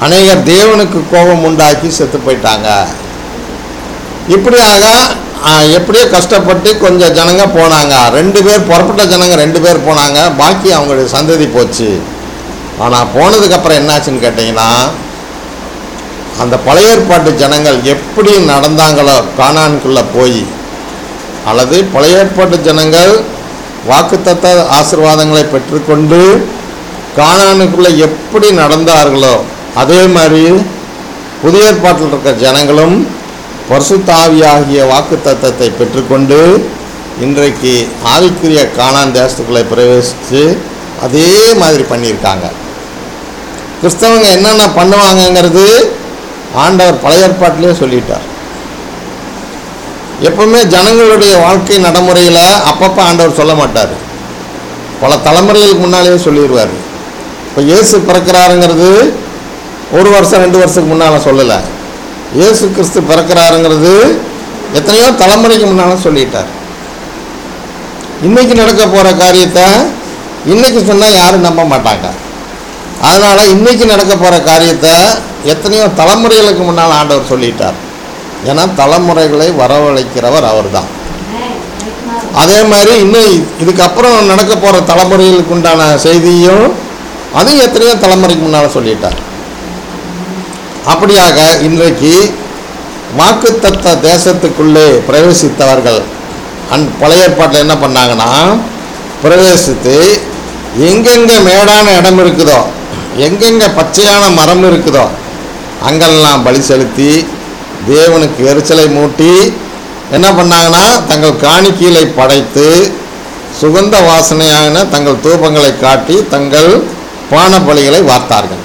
அநேகர் தேவனுக்கு கோபம் உண்டாக்கி செத்து போயிட்டாங்க இப்படியாக ஆ, எப்படியோ கஷ்டப்பட்டு கொஞ்சம் ஜனங்க போனாங்க ரெண்டு பேர் புறப்பட்ட ஜனங்க ரெண்டு பேர் போனாங்க பாக்கி அவங்களுடைய சந்ததி போச்சு ஆனால் போனதுக்கப்புறம் என்னாச்சுன்னு கேட்டிங்கன்னா அந்த பழைய ஏற்பாட்டு ஜனங்கள் எப்படி நடந்தாங்களோ கானானுக்குள்ளே போய் அல்லது பழைய ஏற்பாட்டு ஜனங்கள் வாக்குத்தத்த ஆசீர்வாதங்களை பெற்றுக்கொண்டு கானானுக்குள்ளே எப்படி நடந்தார்களோ அதே மாதிரி புதிய ஏற்பாட்டில் இருக்கிற ஜனங்களும் பரிசுத்தாவியாகிய வாக்குத்தத்தத்தை பெற்றுக்கொண்டு இன்றைக்கு ஆவிக்குரிய கானான் தேசத்துக்குள்ளே பிரவேசித்து அதே மாதிரி பண்ணியிருக்காங்க கிறிஸ்தவங்க என்னென்ன பண்ணுவாங்கங்கிறது ஆண்டவர் பழைய ஏற்பாட்டிலே சொல்லிட்டார் எப்பவுமே ஜனங்களுடைய வாழ்க்கை நடைமுறையில் அப்பப்போ ஆண்டவர் சொல்ல மாட்டார் பல தலைமுறைகளுக்கு முன்னாலேயே சொல்லிடுவார் இப்போ இயேசு பிறக்கிறாருங்கிறது ஒரு வருஷம் ரெண்டு வருஷத்துக்கு முன்னால் சொல்லலை இயேசு கிறிஸ்து பிறக்கிறாருங்கிறது எத்தனையோ தலைமுறைக்கு முன்னால் சொல்லிட்டார் இன்னைக்கு நடக்க போகிற காரியத்தை இன்னைக்கு சொன்னால் யாரும் நம்ப மாட்டாங்க அதனால் இன்னைக்கு நடக்க போகிற காரியத்தை எத்தனையோ தலைமுறைகளுக்கு முன்னால் ஆண்டவர் சொல்லிட்டார் ஏன்னா தலைமுறைகளை வரவழைக்கிறவர் அவர்தான் அதே மாதிரி இன்னும் இதுக்கப்புறம் நடக்க போகிற தலைமுறைகளுக்கு உண்டான செய்தியும் அதையும் எத்தனையோ தலைமுறைக்கு முன்னால் சொல்லிட்டார் அப்படியாக இன்றைக்கு வாக்குத்தத்த தேசத்துக்குள்ளே பிரவேசித்தவர்கள் அந் பழைய ஏற்பாட்டில் என்ன பண்ணாங்கன்னா பிரவேசித்து எங்கெங்கே மேடான இடம் இருக்குதோ எங்கெங்கே பச்சையான மரம் இருக்குதோ அங்கெல்லாம் பலி செலுத்தி தேவனுக்கு எரிச்சலை மூட்டி என்ன பண்ணாங்கன்னா தங்கள் காணிக்கைகளை படைத்து சுகந்த வாசனையான தங்கள் தூபங்களை காட்டி தங்கள் பான பலிகளை வார்த்தார்கள்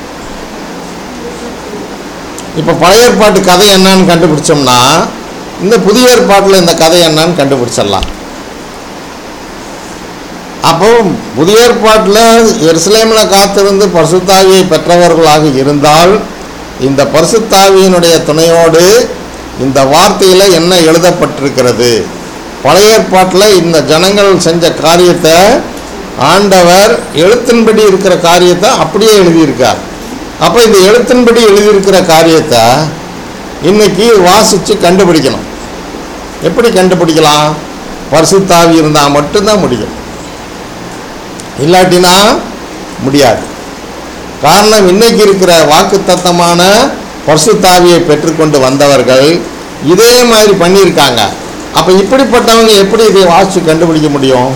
இப்போ பழைய ஏற்பாட்டு கதை என்னன்னு கண்டுபிடிச்சோம்னா இந்த புதிய ஏற்பாட்டில் இந்த கதை என்னன்னு கண்டுபிடிச்சிடலாம் அப்போ புதிய ஏற்பாட்டில் எருசலேமில் காத்திருந்து பரிசுத்தாவியை பெற்றவர்களாக இருந்தால் இந்த பரிசுத்தாவியினுடைய துணையோடு இந்த வார்த்தையில் என்ன எழுதப்பட்டிருக்கிறது பழைய ஏற்பாட்டில் இந்த ஜனங்கள் செஞ்ச காரியத்தை ஆண்டவர் எழுத்தின்படி இருக்கிற காரியத்தை அப்படியே எழுதியிருக்கார் அப்போ இந்த எழுத்தின்படி எழுதியிருக்கிற காரியத்தை இன்னைக்கு வாசித்து கண்டுபிடிக்கணும் எப்படி கண்டுபிடிக்கலாம் பரிசுத்தாவி இருந்தால் மட்டும்தான் முடியும் இல்லாட்டினா முடியாது காரணம் இன்னைக்கு இருக்கிற வாக்குத்தத்தமான பரிசுத்தாவியை பெற்றுக்கொண்டு வந்தவர்கள் இதே மாதிரி பண்ணியிருக்காங்க அப்போ இப்படிப்பட்டவங்க எப்படி இதை வாசித்து கண்டுபிடிக்க முடியும்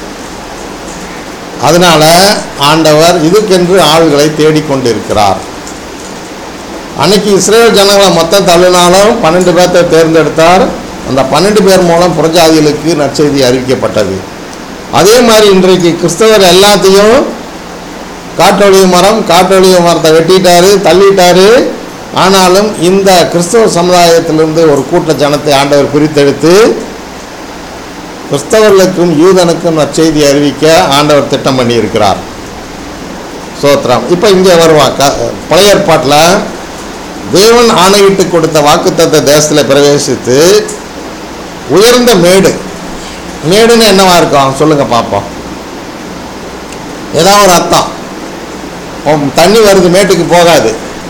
அதனால ஆண்டவர் இதுக்கென்று ஆள்களை தேடிக்கொண்டு இருக்கிறார் அன்னைக்கு இஸ்ரேல் ஜனங்களை மொத்தம் தள்ளினாலும் பன்னெண்டு பேர்த்தை தேர்ந்தெடுத்தார் அந்த பன்னெண்டு பேர் மூலம் புறஜாதிகளுக்கு நற்செய்தி அறிவிக்கப்பட்டது அதே மாதிரி இன்றைக்கு கிறிஸ்தவர் எல்லாத்தையும் காட்டொழிவு மரம் காட்டொழிவு மரத்தை வெட்டிட்டாரு தள்ளிட்டாரு ஆனாலும் இந்த கிறிஸ்தவ சமுதாயத்திலிருந்து ஒரு கூட்ட ஜனத்தை ஆண்டவர் பிரித்தெடுத்து கிறிஸ்தவர்களுக்கும் யூதனுக்கும் நற்செய்தி அறிவிக்க ஆண்டவர் திட்டம் பண்ணியிருக்கிறார் சோத்ரம் இப்போ இங்கே வருவான் க பழைய ஏற்பாட்டில் தேவன் ஆணையிட்டு கொடுத்த வாக்குத்தத்த தேசத்தில் பிரவேசித்து உயர்ந்த மேடு மேடுன்னு என்னவா இருக்கும் சொல்லுங்க பார்ப்போம் ஏதாவது ஒரு அர்த்தம் உம், தண்ணி வருது மேட்டுக்கு போகாது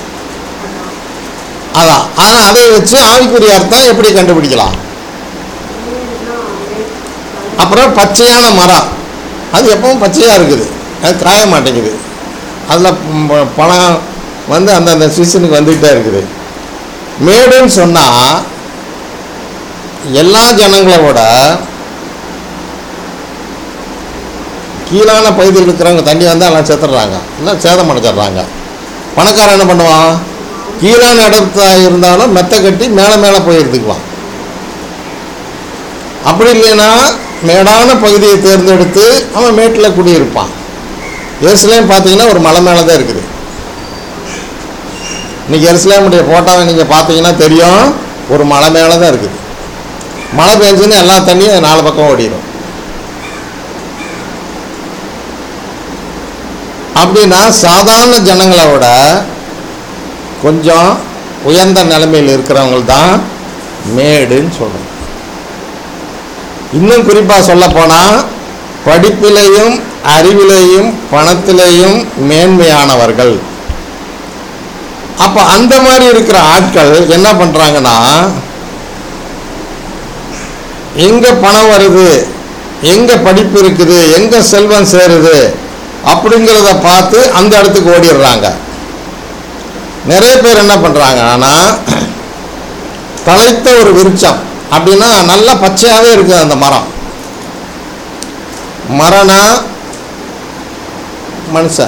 அதான் ஆனால் அதை வச்சு ஆவிக்குரிய அர்த்தம் எப்படி கண்டுபிடிக்கலாம் அப்புறம் பச்சையான மரம் அது எப்பவும் பச்சையாக இருக்குது அது காய மாட்டேங்குது அதில் பழம் வந்து அந்தந்த சீசனுக்கு வந்துக்கிட்டே இருக்குது மேடுன்னு சொன்னால் எல்லா ஜனங்களோட கீழான பகுதியில் இருக்கிறவங்க தண்ணி வந்து எல்லாம் செத்துடுறாங்க எல்லாம் சேதம் அடைச்சிடுறாங்க பணக்காரன் என்ன பண்ணுவான் கீழான இடத்துல இருந்தாலும் மெத்த கட்டி மேலே மேலே போய் எடுத்துக்குவான் அப்படி இல்லைன்னா மேடான பகுதியை தேர்ந்தெடுத்து அவன் மேட்டில் குடியிருப்பான் எருசலேம் பார்த்தீங்கன்னா ஒரு மலை மேலே தான் இருக்குது இன்னைக்கு எருசலேமுடைய ஃபோட்டோவை நீங்கள் பார்த்தீங்கன்னா தெரியும் ஒரு மலை மேலே தான் இருக்குது மழை பெஞ்சுன்னு எல்லா தண்ணியும் நாலு பக்கம் ஓடிடும் அப்படின்னா சாதாரண ஜனங்களை விட கொஞ்சம் உயர்ந்த நிலைமையில் இருக்கிறவங்க தான் மேடுன்னு சொல்கிறோம் இன்னும் குறிப்பாக சொல்ல போனால் படிப்பிலேயும் அறிவிலேயும் பணத்திலேயும் மேன்மையானவர்கள் அப்போ அந்த மாதிரி இருக்கிற ஆட்கள் என்ன பண்ணுறாங்கன்னா எங்கே பணம் வருது எங்கே படிப்பு இருக்குது எங்கே செல்வம் சேருது அப்படிங்கிறத பார்த்து அந்த இடத்துக்கு ஓடிடுறாங்க நிறைய பேர் என்ன பண்ணுறாங்கன்னா தழைத்த ஒரு விருட்சம் அப்படின்னா நல்லா பச்சையாகவே இருக்குது அந்த மரம் மரம்னா மனுஷன்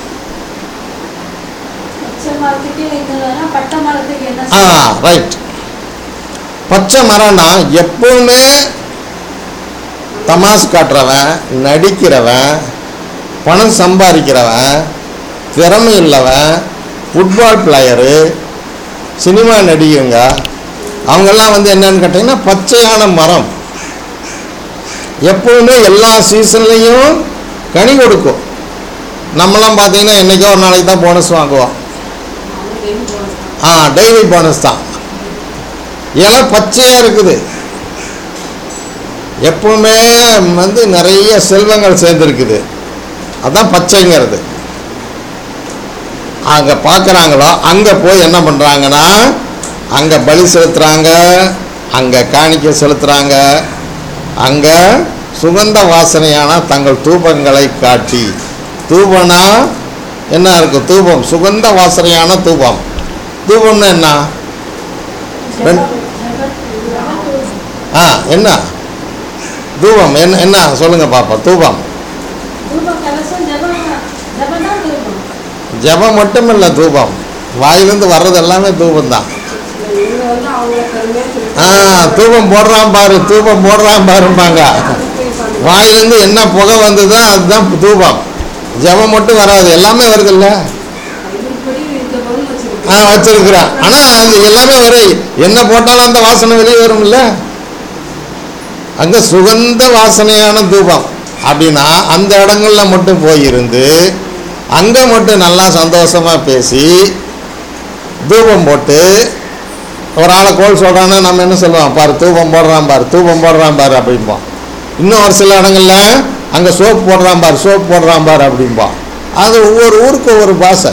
பச்சை மரத்துக்கு இருந்ததுன்னா பட்டை மரத்துக்கு என்ன ஆ செய்யும்? ரைட் பச்சை மரம்னா எப்பவுமே தமாஸ் காட்டுறவன் நடிக்கிறவன் பணம் சம்பாதிக்கிறவன் திறமை உள்ளவன் ஃபுட்பால் பிளேயரு சினிமா நடிகங்க அவங்கெல்லாம் வந்து என்னன்னு கேட்டிங்கன்னா பச்சையான மரம் எப்பவுமே எல்லா சீசன்லேயும் கனி கொடுக்கும் நம்மலாம் பார்த்தீங்கன்னா என்றைக்கோ ஒரு நாளைக்கு தான் போனஸ் வாங்குவோம் அவங்க டெய்லி போனஸ் தான். ஆ டெய்லி போனஸ் தான் இலை பச்சையாக இருக்குது எப்பவுமே வந்து நிறைய செல்வங்கள் சேர்ந்துருக்குது அதான் பச்சைங்கிறது அங்கே பார்க்குறாங்களோ அங்கே போய் என்ன பண்ணுறாங்கன்னா அங்கே பலி செலுத்துகிறாங்க அங்கே காணிக்கை செலுத்துகிறாங்க அங்கே சுகந்த வாசனையான தங்கள் தூபங்களை காட்டி தூபனா என்ன இருக்கும் தூபம் சுகந்த வாசனையான தூபம் தூபம்னா என்ன ரெண்டு- ஜெப- ஜெப- ஆ என்ன தூபம் என்ன என்ன சொல்லுங்க பாப்பா தூபம் தூப கலசம் ஜெபம் ஜெபம் தான் தூபம் ஜெபம் மட்டும் இல்லை தூபம் வாயிலிருந்து வர்றது எல்லாமே தூபம் தான் இவங்க வந்து அவங்கள பெருமையா ஆ சொல்லிட்டு தூபம் போடுறான் பாரு தூபம் போடுறான் பாரும்பாங்க வாயிலிருந்து என்ன புகை வந்ததோ அதுதான் தூபம் ஜெபம் மட்டும் வராது எல்லாமே வருதுல்ல இப்படி இந்த பொருள் வச்சிருக்கு ஆ வச்சிருக்கிறான் ஆனால் அது எல்லாமே வரும் என்ன போட்டாலும் அந்த வாசனை வெளியே வரும்ல அங்கே சுகந்த வாசனையான தூபம் அப்படின்னா அந்த இடங்கள்ல மட்டும் போயிருந்து அங்கே மட்டும் நல்லா சந்தோஷமாக பேசி தூபம் போட்டு ஒரு ஆளை கோல் சொல்கிறான்னா நம்ம என்ன சொல்லுவோம் பாரு தூபம் போடுறான் பாரு தூபம் போடுறான் பாரு அப்படிம்போம் இன்னும் ஒரு சில இடங்கள்ல அங்கே சோப் போடுறான் பாரு சோப் போடுறான் பாரு அப்படிம்போம் அது ஒவ்வொரு ஊருக்கு ஒவ்வொரு பாஷை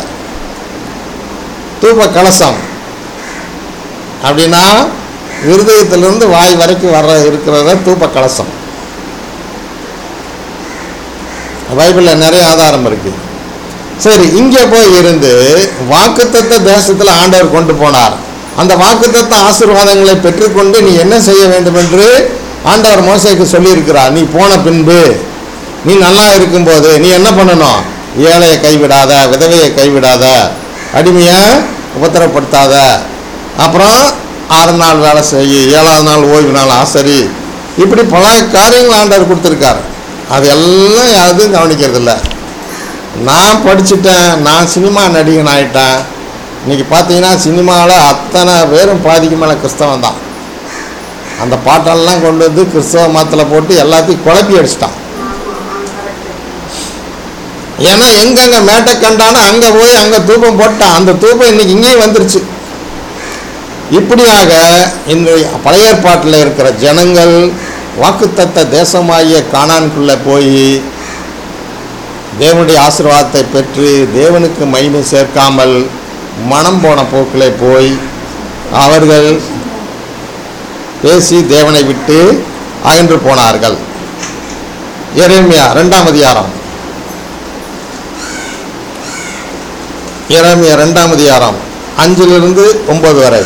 தூப கலசம் அப்படின்னா இருதயத்திலிருந்து வாய் வரைக்கும் வர்ற இருக்கிறத தூப கலசம் பைபிளில் நிறைய ஆதாரம் இருக்கு சரி இங்கே போய் இருந்து வாக்குத்தத்த தேசத்தில் ஆண்டவர் கொண்டு போனார் அந்த வாக்குத்தத்த ஆசீர்வாதங்களை பெற்றுக்கொண்டு நீ என்ன செய்ய வேண்டும் என்று ஆண்டவர் மோசைக்கு சொல்லியிருக்கிறார் நீ போன பின்பு நீ நல்லா இருக்கும்போது நீ என்ன பண்ணணும் ஏழையை கைவிடாத விதவையை கைவிடாத அடிமையை உபத்திரப்படுத்தாத அப்புறம் ஆறு நாள் வேலை செய்ய ஏழாவது நாள் ஓய்வு நாள் ஆசரி இப்படி பல காரியங்கள் ஆண்டவர் கொடுத்துருக்கார் அது எல்லாம் யாரும் கவனிக்கிறது இல்லை நான் படிச்சுட்டேன் நான் சினிமா நடிகன் ஆயிட்டேன் இன்னைக்கு பார்த்தீங்கன்னா சினிமாவில் அத்தனை பேரும் பாதிக்கு மேலே கிறிஸ்தவன் தான் அந்த பாட்டெல்லாம் கொண்டு வந்து கிறிஸ்தவ மதத்தில் போட்டு எல்லாத்தையும் குழப்பி அடிச்சிட்டான் ஏன்னா எங்கெங்க மேட்டை கண்டானோ அங்கே போய் அங்கே தூபம் போட்டான் அந்த தூபம் இன்னைக்கு இங்கேயும் வந்துருச்சு இப்படியாக இந்த பழைய ஏற்பாட்டில் இருக்கிற ஜனங்கள் வாக்குத்தத்த தேசமாகிய கானான்குள்ளே போய் தேவனுடைய ஆசீர்வாதத்தை பெற்று தேவனுக்கு மகிமை சேர்க்காமல் மனம் போன போக்கிலே போய் அவர்கள் பேசி தேவனை விட்டு அகன்று போனார்கள் எரேமியா ரெண்டாம் அதிகாரம் எரேமியா ரெண்டாம் அதிகாரம் அஞ்சிலிருந்து ஒன்பது வரை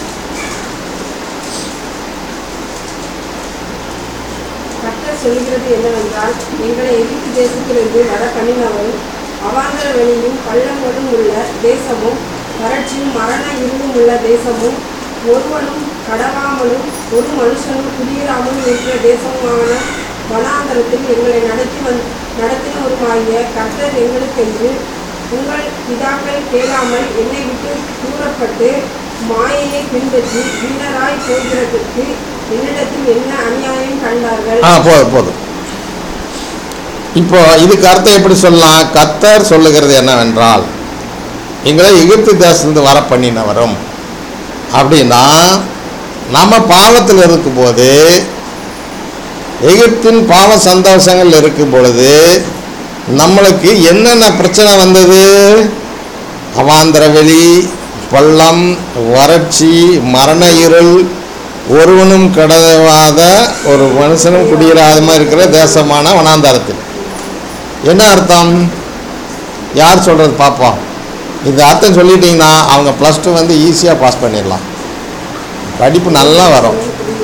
கர்த்தர் சொல்கிறது என்னவென்றால் எங்களை எகிப்து தேசத்திலிருந்து வர பண்ணினவரும் அவாந்தர வெளியும் பள்ளங்களும் உள்ள தேசமும் வறட்சியும் மரண இருளும் உள்ள தேசமும் ஒருவனும் கடவாமலும் ஒரு மனுஷனும் குடியேறாமலும் இருக்கிற தேசமுமான வனாந்தரத்தில் எங்களை நடத்தி வந் நடத்தினவருமாகிய கர்த்தர் எங்களுக்கென்று உங்கள் பிதாக்கள் கேளாமல் என்னை விட்டு தூரப்பட்டு மாயையை பின்பற்றி வீணராய் போகிறதற்கு என்னிடத்தில் என்ன அநியாயம் கண்டார்கள் ஆ போதும் போதும் இப்போ இதுக்கு அர்த்தம் எப்படி சொல்லலாம் கத்தர் சொல்லுகிறது என்னவென்றால் எங்களை எகிப்து தேசத்துலேருந்து வர பண்ணினவரும் அப்படின்னா நம்ம பாவத்தில் இருக்கும்போது எகிப்தின் பாவ சந்தோஷங்கள் இருக்கும் பொழுது நம்மளுக்கு என்னென்ன பிரச்சனை வந்தது அவாந்தர வெளி பள்ளம் வறட்சி மரண இருள் ஒருவனும் கடவாத ஒரு மனுஷனும் குடியிராத மாதிரி இருக்கிற தேசமான வனாந்தரத்தில் என்ன அர்த்தம் யார் சொல்கிறது பார்ப்போம் இந்த அர்த்தம் சொல்லிட்டீங்கன்னா அவங்க ப்ளஸ் டூ வந்து ஈஸியாக பாஸ் பண்ணிடலாம் படிப்பு நல்லா வரும்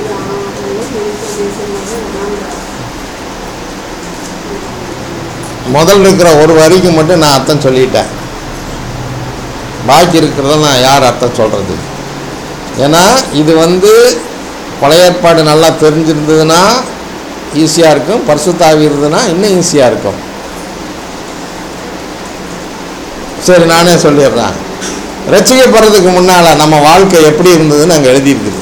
முதல்ல இருக்கிற ஒரு வரிக்கு மட்டும் நான் அர்த்தம் சொல்லிட்டேன் பாக்கி இருக்கிறத நான் யார் அர்த்தம் சொல்கிறது ஏன்னா இது வந்து பழைய ஏற்பாடு நல்லா தெரிஞ்சிருந்ததுன்னா ஈஸியாக இருக்கும் பரிசுத்தாவி இருந்ததுன்னா இன்னும் ஈஸியாக இருக்கும் சரி நானே சொல்லிடுறேன் ரசிக்கப்படுறதுக்கு முன்னால் நம்ம வாழ்க்கை எப்படி இருந்ததுன்னு அங்கே எழுதியிருக்குது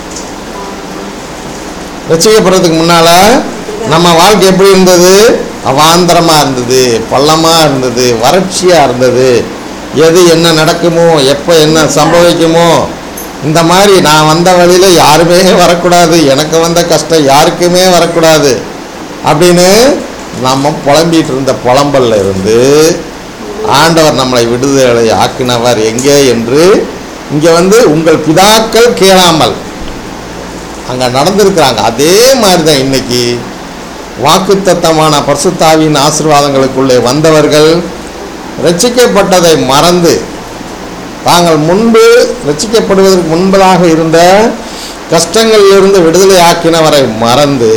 ரசிக்கப்படுறதுக்கு முன்னால் நம்ம வாழ்க்கை எப்படி இருந்தது அவாந்தரமாக இருந்தது பள்ளமாக இருந்தது வறட்சியாக இருந்தது எது என்ன நடக்குமோ எப்போ என்ன சம்பவிக்குமோ இந்த மாதிரி நான் வந்த வழியில் யாருமே வரக்கூடாது எனக்கு வந்த கஷ்டம் யாருக்குமே வரக்கூடாது அப்படின்னு நம்ம புலம்பிட்டு இருந்த புலம்பல்ல இருந்து ஆண்டவர் நம்மளை விடுதலை ஆக்கினவர் எங்கே என்று இங்கே வந்து உங்கள் பிதாக்கள் கேளாமல் அங்கே நடந்திருக்கிறாங்க அதே மாதிரி தான் இன்னைக்கு வாக்குத்தத்தமான பரிசுத்தாவின் ஆசீர்வாதங்களுக்குள்ளே வந்தவர்கள் ரட்சிக்கப்பட்டதை மறந்து தாங்கள் முன்பு ரட்சிக்கப்படுவதற்கு முன்பதாக இருந்த கஷ்டங்களிலிருந்து விடுதலை ஆக்கினவரை மறந்து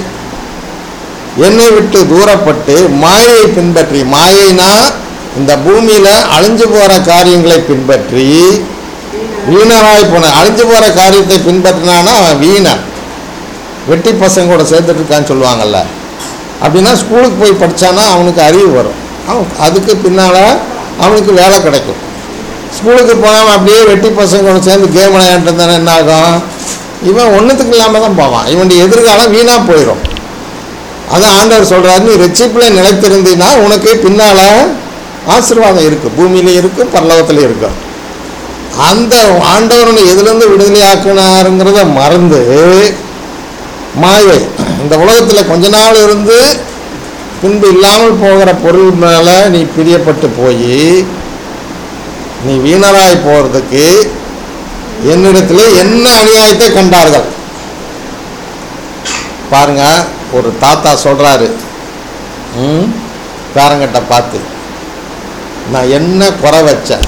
என்னை விட்டு தூரப்பட்டு மாயையை பின்பற்றி மாயைனா இந்த பூமியில் அழிஞ்சு போகிற காரியங்களை பின்பற்றி வீணராய் போன அழிஞ்சு போகிற காரியத்தை பின்பற்றினானா அவன் வீணன் வெட்டி பசங்க கூட சேர்த்துட்டு இருக்கான்னு சொல்லுவாங்கல்ல அப்படின்னா ஸ்கூலுக்கு போய் படித்தானா அவனுக்கு அறிவு வரும் அவன் அதுக்கு பின்னால் அவனுக்கு வேலை கிடைக்கும் ஸ்கூலுக்கு போகாமல் அப்படியே வெட்டி பசங்க கூட சேர்ந்து கேம் விளையாண்டு இருந்தானே என்ன ஆகும் இவன் ஒன்றுத்துக்கு இல்லாமல் தான் போவான் இவனுடைய எதிர்காலம் வீணாக போயிடும் அதான் ஆண்டவர் சொல்கிறாரு நீ ரெச்சிப்பில் நிலைத்திருந்தீன்னா உனக்கு பின்னால் ஆசீர்வாதம் இருக்குது பூமியிலையும் இருக்கும் பரலோகத்துலையும் இருக்கும் அந்த ஆண்டவரனை எதுலேருந்து விடுதலை ஆக்கினாருங்கிறத மறந்து மாயை இந்த உலகத்தில் கொஞ்ச நாள் இருந்து பின்பு இல்லாமல் போகிற பொருள் மேலே நீ பிரியப்பட்டு போய் நீ வீணராய் போகிறதுக்கு என்னிடத்தில் என்ன அநியாயத்தை கண்டார்கள் பாருங்க ஒரு தாத்தா சொல்கிறாரு ம் பேரங்கிட்ட பார்த்து நான் என்ன குறை வச்சேன்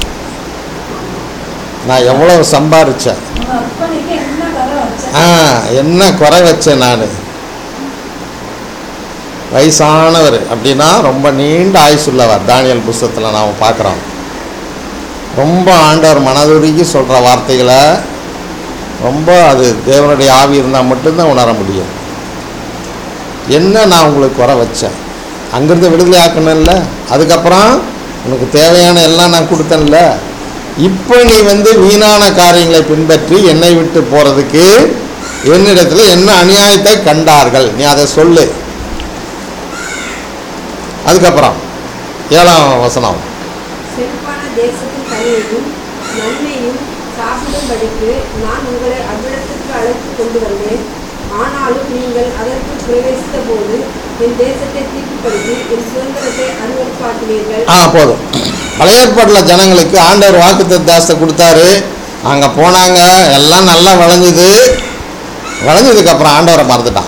நான் எவ்வளோ சம்பாரிச்சேன் உங்க அப்பனுக்கு என்ன கதை வச்ச ஆ என்ன குறை வச்சேன் நான் வயசானவர் அப்படின்னா ரொம்ப நீண்ட ஆயுசுள்ளவர் தானியல் புஸ்தகத்தில் நாம் பார்க்குறோம் ரொம்ப ஆண்டவர் மனதுருகி சொல்கிற வார்த்தைகளை ரொம்ப அது தேவனுடைய ஆவி இருந்தால் மட்டும்தான் உணர முடியும் என்ன நான் உங்களுக்கு குறை வச்சேன் அங்கேருந்து விடுதலை ஆக்கணும்ல அதுக்கப்புறம் உனக்கு தேவையான எல்லாம் நான் கொடுத்தேன்ல இப்போ நீ வந்து வீணான காரியங்களை பின்பற்றி என்னை விட்டு போகிறதுக்கு என்னிடத்தில் என்ன அநியாயத்தை கண்டார்கள் நீ அதை சொல்லு அதுக்கப்புறம் ஏழாம் வசனம் செழிப்பான தேசத்தின் கனியையும் நன்மையும் சாப்பிடும்படிக்கு நான் உங்களை அவ்விடத்திற்கு அழைத்து கொண்டு வந்தேன் ஆனாலும் நீங்கள் அதற்கு பிரவேசித்த போது என் தேசத்தை தீட்டுப்படுத்தி என் சுதந்திரத்தை அருவருப்பாக்குவீர்கள் ஆ போதும் பழைய ஏற்பாட்டில் ஜனங்களுக்கு ஆண்டவர் வாக்கு தேசத்தை கொடுத்தாரு அங்கே போனாங்க எல்லாம் நல்லா விளைஞ்சுது விளைஞ்சதுக்கப்புறம் ஆண்டவரை மறந்துட்டான்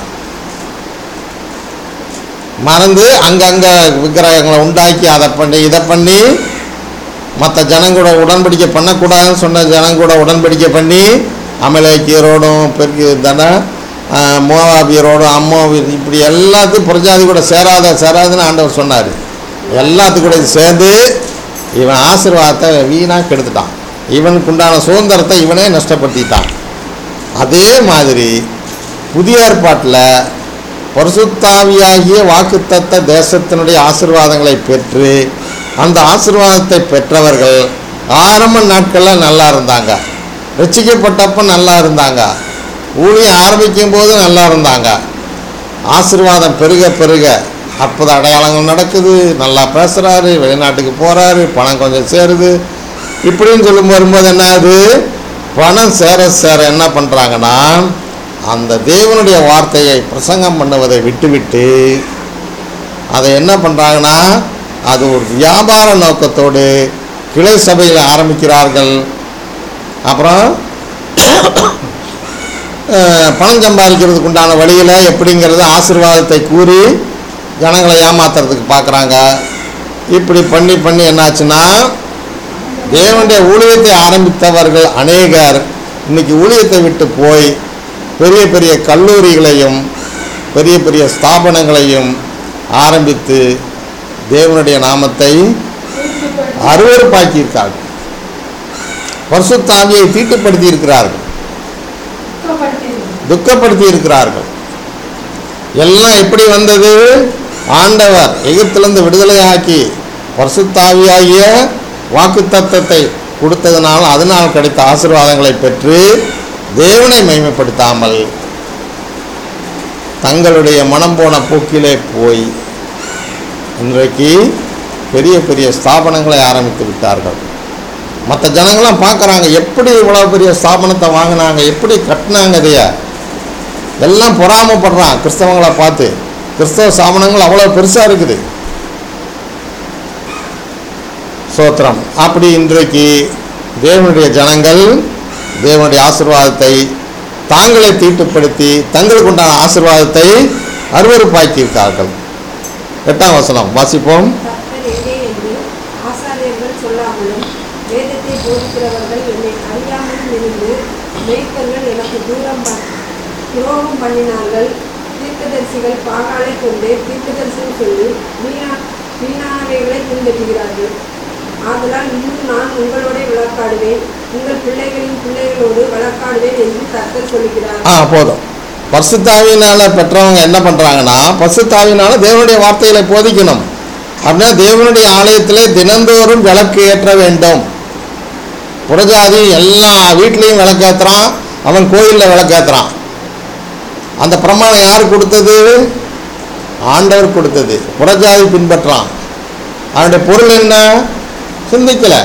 மறந்து அங்கங்கே விக்கிரகங்களை உண்டாக்கி அதை பண்ணி இதை பண்ணி மற்ற ஜனங்கூட உடன்படிக்கை பண்ணக்கூடாதுன்னு சொன்ன ஜனங்கூட உடன்படிக்கை பண்ணி அமலேக்கியரோடும் பெருக்கு தானே மோவாபியரோடும் அம்மோவியர் இப்படி எல்லாத்தையும் புரஜாதி கூட சேராத சேராதுன்னு ஆண்டவர் சொன்னார் எல்லாத்துக்கூட சேர்ந்து இவன் ஆசீர்வாதத்தை வீணாக கெடுத்துட்டான் இவனுக்கு உண்டான சுதந்திரத்தை இவனே நஷ்டப்படுத்திட்டான் அதே மாதிரி புதிய ஏற்பாட்டில் பரிசுத்தாவியாகிய வாக்குத்தத்த தேசத்தினுடைய ஆசீர்வாதங்களை பெற்று அந்த ஆசீர்வாதத்தை பெற்றவர்கள் ஆரம்ப நாட்களில் நல்லா இருந்தாங்க ரட்சிக்கப்பட்டப்ப நல்லா இருந்தாங்க ஊழியம் ஆரம்பிக்கும் போது நல்லா இருந்தாங்க ஆசீர்வாதம் பெருக பெருக அற்புத அடையாளங்கள் நடக்குது நல்லா பேசுகிறாரு வெளிநாட்டுக்கு போகிறாரு பணம் கொஞ்சம் சேருது இப்படின்னு சொல்லும் வரும்போது என்ன ஆகுது பணம் சேர சேர என்ன பண்ணுறாங்கன்னா அந்த தேவனுடைய வார்த்தையை பிரசங்கம் பண்ணுவதை விட்டுவிட்டு அதை என்ன பண்ணுறாங்கன்னா அது ஒரு வியாபார நோக்கத்தோடு கிளை சபையில் ஆரம்பிக்கிறார்கள் அப்புறம் அஹ், பணம் சம்பாதிக்கிறதுக்கு உண்டான வழியில் எப்படிங்கிறது ஆசீர்வாதத்தை கூறி ஜனங்களை ஏமாத்துறதுக்கு பார்க்குறாங்க இப்படி பண்ணி பண்ணி என்னாச்சுன்னா தேவனுடைய ஊழியத்தை ஆரம்பித்தவர்கள் அநேகர் இன்னைக்கு ஊழியத்தை விட்டு போய் பெரிய பெரிய கல்லூரிகளையும் பெரிய பெரிய ஸ்தாபனங்களையும் ஆரம்பித்து தேவனுடைய நாமத்தை தீட்டுப்படுத்தி அருவருப்பாக்கியிருக்கார்கள் பரிசுத்தாவியை தீட்டுப்படுத்தி இருக்கிறார்கள் துக்கப்படுத்தியது. துக்கப்படுத்தி இருக்கிறார்கள் எல்லாம் எப்படி வந்தது ஆண்டவர் எகிப்திலிருந்து விடுதலையாக்கி பரிசுத்தாவியாகிய வாக்கு தத்தத்தை கொடுத்ததுனால அதனால் கிடைத்த ஆசீர்வாதங்களை பெற்று தேவனை மைமைப்படுத்தாமல் தங்களுடைய மனம் போன போக்கிலே போய் இன்றைக்கு பெரிய பெரிய ஸ்தாபனங்களை ஆரம்பித்து விட்டார்கள் மற்ற ஜனங்களாம் பார்க்குறாங்க எப்படி இவ்வளோ பெரிய ஸ்தாபனத்தை வாங்கினாங்க எப்படி கட்டினாங்க இதைய எல்லாம் பொறாமப்படுறான் கிறிஸ்தவங்களை பார்த்து கிறிஸ்தவ ஸ்தாபனங்கள் அவ்வளோ பெருசாக இருக்குது சோத்திரம் அப்படி இன்றைக்கு தேவனுடைய ஜனங்கள் தேவனுடைய ஆசீர்வாதத்தை தாங்களே தீட்டுப்படுத்தி தங்களுக்கு உண்டான ஆசீர்வாதத்தை அருவருப்பாக்கியிருக்கார்கள் எட்டாம் வசனம் வாசிப்போம் கர்த்தர் எங்கே என்று ஆசாரியர்கள் சொல்லாமலும் வேதத்தை போதிக்கிறவர்கள் என்னை அறியாமலும் இருந்து மேய்ப்பர்கள் எனக்கு தூரம் ப- துரோகம் பண்ணினார்கள் தீர்க்கதரிசிகள் பாகாலை கொண்டு தீர்க்கதரிசனம் சொல்லி வீணா வீணானவைகளை பின்பற்றுகிறார்கள் ஆதலால் இன்னும் நான் உங்களோட வழக்காடுவேன் உங்கள் பிள்ளைகளின் பிள்ளைகளோடு வழக்காடுவேன் என்று கர்த்தர் சொல்கிறார் ஆ போதும் பரிசுத்தாவியினால பெற்றவங்க என்ன பண்ணுறாங்கன்னா பரிசுத்தாவினால தேவனுடைய வார்த்தைகளை போதிக்கணும் அப்படின்னா தேவனுடைய ஆலயத்திலே தினந்தோறும் விளக்கு ஏற்ற வேண்டும் புறஜாதி எல்லா வீட்லேயும் விளக்கேற்றுறான் அவன் கோயிலில் விளக்கேற்றுறான் அந்த பிரமாணம் யார் கொடுத்தது ஆண்டவர் கொடுத்தது புறஜாதி பின்பற்றான் அவனுடைய பொருள் என்ன சிந்திக்கலை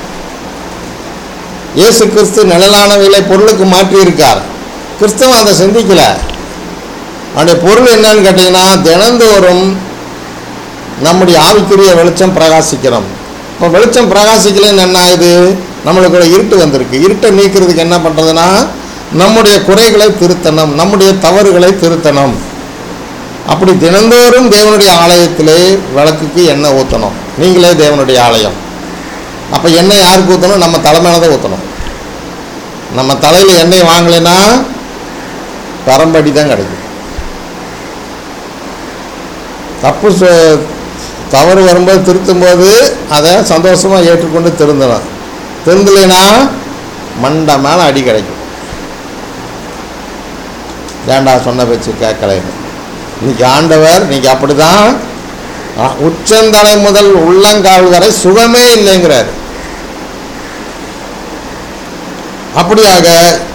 இயேசு கிறிஸ்து நிழலானவைகளை பொருளுக்கு மாற்றியிருக்கார் கிறிஸ்தவன் அதை சிந்திக்கலை அவனுடைய பொருள் என்னன்னு கேட்டிங்கன்னா தினந்தோறும் நம்முடைய ஆவிக்குரிய வெளிச்சம் பிரகாசிக்கிறோம் இப்போ வெளிச்சம் பிரகாசிக்கலைன்னு என்ன ஆகுது நம்மளுக்குள்ள இருட்டு வந்திருக்கு இருட்டை நீக்கிறதுக்கு என்ன பண்ணுறதுன்னா நம்முடைய குறைகளை திருத்தணும் நம்முடைய தவறுகளை திருத்தணும் அப்படி தினந்தோறும் தேவனுடைய ஆலயத்திலே விளக்குக்கு எண்ணெய் ஊற்றணும் நீங்களே தேவனுடைய ஆலயம் அப்போ எண்ணெய் யாருக்கு ஊற்றணும் நம்ம தலைமையில தான் ஊற்றணும் நம்ம தலையில் எண்ணெய் வாங்கலைன்னா பரம்படி தான் கிடைக்கும் தப்பு சொ- தவறு வரும்போது திருத்தும்போது அதை சந்தோஷமாக ஏற்றுக்கொண்டு திருந்தணும் திருந்தலைன்னா மண்டை மேலே அடி கிடைக்கும் ஏண்டா சொன்ன பேச்சு கேட்கலைன்னு இன்னைக்கு ஆண்டவர் இன்னைக்கு அப்படி தான் உச்சந்தலை முதல் உள்ளங்கால் வரை சுகமே இல்லைங்கிறார் அப்படியாக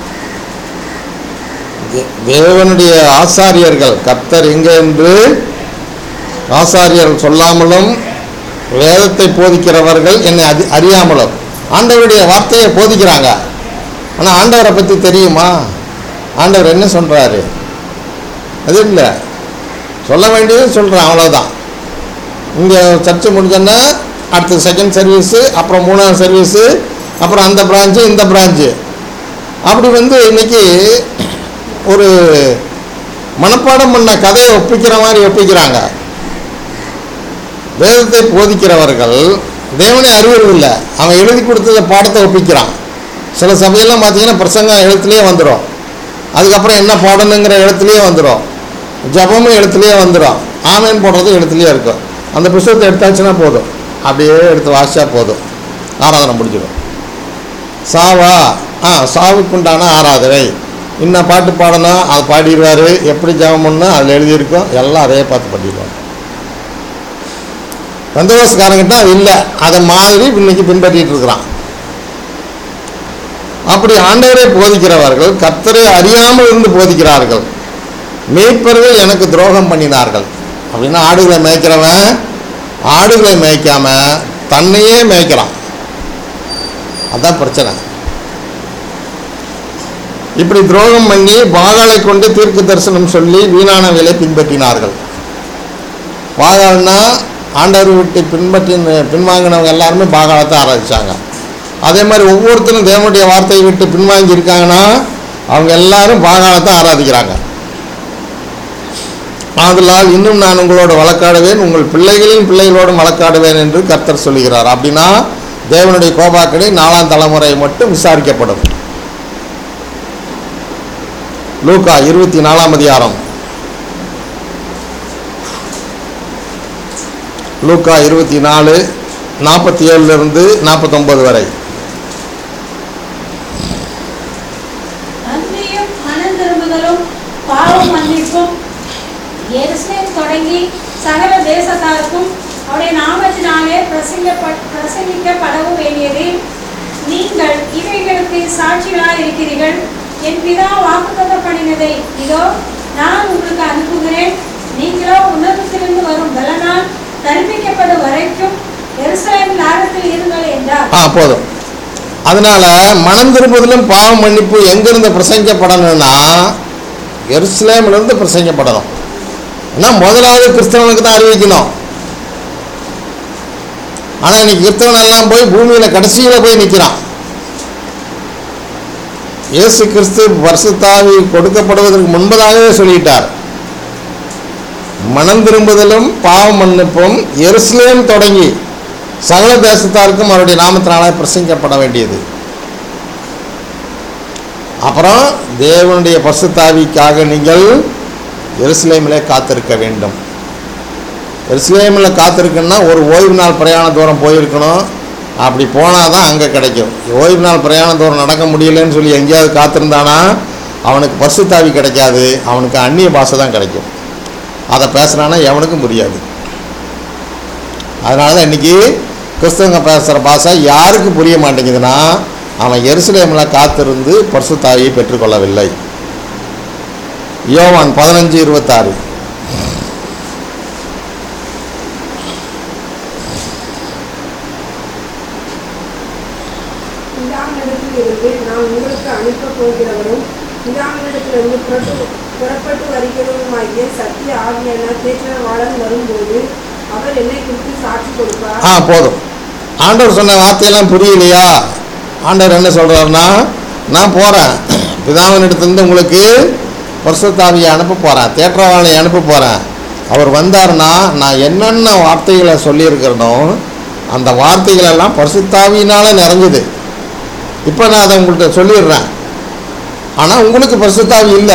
தே- தேவனுடைய ஆசாரியர்கள் கர்த்தர் எங்கே என்று ஆசாரியர்கள் சொல்லாமலும் வேதத்தை போதிக்கிறவர்கள் என்னை அதி அறியாமலும் ஆண்டவருடைய வார்த்தையை போதிக்கிறாங்க ஆனால் ஆண்டவரை பற்றி தெரியுமா ஆண்டவர் என்ன சொல்கிறாரு அது இல்லை சொல்ல வேண்டியது சொல்கிறேன் அவ்வளோதான் இங்கே சர்ச்சு முடிஞ்சோன்னா அடுத்து செகண்ட் சர்வீஸு அப்புறம் மூணாவது சர்வீஸு அப்புறம் அந்த பிரான்ச்சு இந்த பிரான்ச்சு அப்படி வந்து இன்னைக்கு ஒரு மனப்பாடம் பண்ண கதையை ஒப்பிக்கிற மாதிரி ஒப்பிக்கிறாங்க வேதத்தை போதிக்கிறவர்கள் தேவனை அறிவுறதில்லை அவன் எழுதி கொடுத்தத பாடத்தை ஒப்பிக்கிறான் சில சபையெல்லாம் பார்த்தீங்கன்னா பிரசங்கம் எழுத்துலேயே வந்துடும் அதுக்கப்புறம் என்ன பாடணுங்கிற எழுத்துலேயே வந்துடும் ஜபமும் எழுத்துலேயே வந்துடும் ஆமேன் போடுறதும் எழுத்துலேயே இருக்கும் அந்த புஸ்தகத்தை எடுத்தாச்சுன்னா போதும் அப்படியே எடுத்து வாசிச்சா போதும் ஆராதனை முடிஞ்சிடும் சாவா ஆ சாவுக்குண்டான ஆராதனை இன்ன பாட்டு பாடணும் அதை பாடிடுவார் எப்படி ஜெபம் பண்ணணும் அதில் எழுதியிருக்கோம் எல்லாம் அதே பார்த்து பண்ணிடுவாங்க பந்தோபஸ்காரங்கிட்ட அது இல்லை அதை மாதிரி இன்னைக்கு பின்பற்றிட்டு இருக்கிறான் அப்படி ஆண்டவரை போதிக்கிறவர்கள் கர்த்தரை அறியாமல் இருந்து போதிக்கிறார்கள் மேய்ப்பர்கள் எனக்கு துரோகம் பண்ணினார்கள் அப்படின்னா ஆடுகளை மேய்க்கிறவன் ஆடுகளை மேய்க்காம தன்னையே மேய்க்கிறான் அதான் பிரச்சனை இப்படி துரோகம் பண்ணி பாகாலை கொண்டு தீர்க்க தரிசனம் சொல்லி வீணானவைகளை பின்பற்றினார்கள் பாகால்னா ஆண்டவர் விட்டு பின்பற்றி பின்வாங்கினவங்க எல்லாருமே பாகாலத்தை ஆராதிச்சாங்க அதே மாதிரி ஒவ்வொருத்தரும் தேவனுடைய வார்த்தையை விட்டு பின்வாங்கி இருக்காங்கன்னா அவங்க எல்லாரும் பாகாலத்தை ஆராதிக்கிறாங்க ஆதலால் இன்னும் நான் உங்களோட வழக்காடுவேன் உங்கள் பிள்ளைகளின் பிள்ளைகளோடும் வழக்காடுவேன் என்று கர்த்தர் சொல்லுகிறார் அப்படின்னா தேவனுடைய கோபாக்கடை நாலாம் தலைமுறை மட்டும் விசாரிக்கப்படும் லூக்கா இருபத்தி நாலாம் அதிகாரம் லூக்கா இருபத்தி நாலு நாற்பத்தி ஏழுலேருந்து நாற்பத்தொம்பது வரை நன்றியும் மனம் திரும்புதலும் பாவம் மன்னிப்பும் எருசலேம் தொடங்கி சகல தேசத்தாருக்கும் அவருடைய நாமத்தினாலே பிரசங்கப்ப பிரசங்கிக்கப்படவும் வேண்டியது நீங்கள் இவைகளுக்கு சாட்சிகளாய் இருக்கிறீர்கள் என் பிதா வாக்குத்தத்தம் பண்ணினதை இதோ நான் உங்களுக்கு அனுப்புகிறேன் நீங்களோ உன்னதத்திலிருந்து வரும் பலனால் தரிப்பிக்கப்படும் வரைக்கும் எருசலேம் நகரத்தில் இருங்கள் என்றார் ஆ போதும் அதனால மனம் திரும்புதலும் பாவம் மன்னிப்பு எங்கிருந்து பிரசங்கிக்கப்படணும்னா எருசலேமிலிருந்து பிரசங்கிக்கப்படணும் ஏன்னா முதலாவது கிறிஸ்தவனுக்கு தான் அறிவிக்கணும் ஆனால் இன்னைக்கு கிறிஸ்தவன் எல்லாம் போய் பூமியில் கடைசியில் போய் நிற்கிறான் இயேசு கிறிஸ்து பரிசுத்தாவி கொடுக்கப்படுவதற்கு முன்பதாகவே சொல்லிட்டார் மனம் திரும்புதலும் பாவம் மன்னிப்பும் எருசலேம் தொடங்கி சகல தேசத்தாருக்கும் அவருடைய நாமத்தினால பிரசங்கிக்கப்பட வேண்டியது அப்புறம் தேவனுடைய பசுத்தாவிக்காக நீங்கள் எருசலேமிலே காத்திருக்க வேண்டும் எருசலேமில் காத்திருக்குன்னா ஒரு ஓய்வு நாள் பிரயாண தூரம் போயிருக்கணும் அப்படி போனால் தான் அங்கே கிடைக்கும் ஓய்வு நாள் பிரயாண தூரம் நடக்க முடியலன்னு சொல்லி எங்கேயாவது காத்திருந்தானா அவனுக்கு பசுத்தாவி கிடைக்காது அவனுக்கு அந்நிய பாஷை தான் கிடைக்கும் அதை பேசுகிறானா எவனுக்கும் புரியாது அதனால தான் இன்றைக்கி கிறிஸ்தவங்க பேசுகிற பாஷை யாருக்கு புரிய மாட்டேங்குதுன்னா அவன் எருசலேமில் காத்திருந்து பரிசுத்தாவியை பெற்றுக்கொள்ளவில்லை யோவான் பதினஞ்சு இருபத்தாறு பிதாவினிடத்தில் இருந்து நான் உங்களுக்கு அனுப்பப் போகிறவரும் பிதாவினிடத்திலிருந்து புறப்பட்டு புறப்பட்டு வருகிறவருமாகிய சத்திய ஆவியான தேற்றவாளன் வரும்போது அவர் என்னை குறித்து சாட்சி கொடுப்பார் ஆ போதும் ஆண்டவர் சொன்ன வார்த்தையெல்லாம் புரியலையா ஆண்டவர் என்ன சொல்கிறாருன்னா நான் போகிறேன் பிதாவினிடத்துலேருந்து உங்களுக்கு பரிசுத்தாவியை அனுப்ப போகிறேன் தேற்றவாளனை அனுப்ப போகிறேன் அவர் வந்தாருன்னா நான் என்னென்ன வார்த்தைகளை சொல்லியிருக்கிறனோ அந்த வார்த்தைகளெல்லாம் பரிசுத்தாவியினால் நிறைஞ்சுது இப்போ நான் அதை உங்கள்கிட்ட சொல்லிடுறேன் ஆனால் உங்களுக்கு பரிசுத்தாவி இல்லை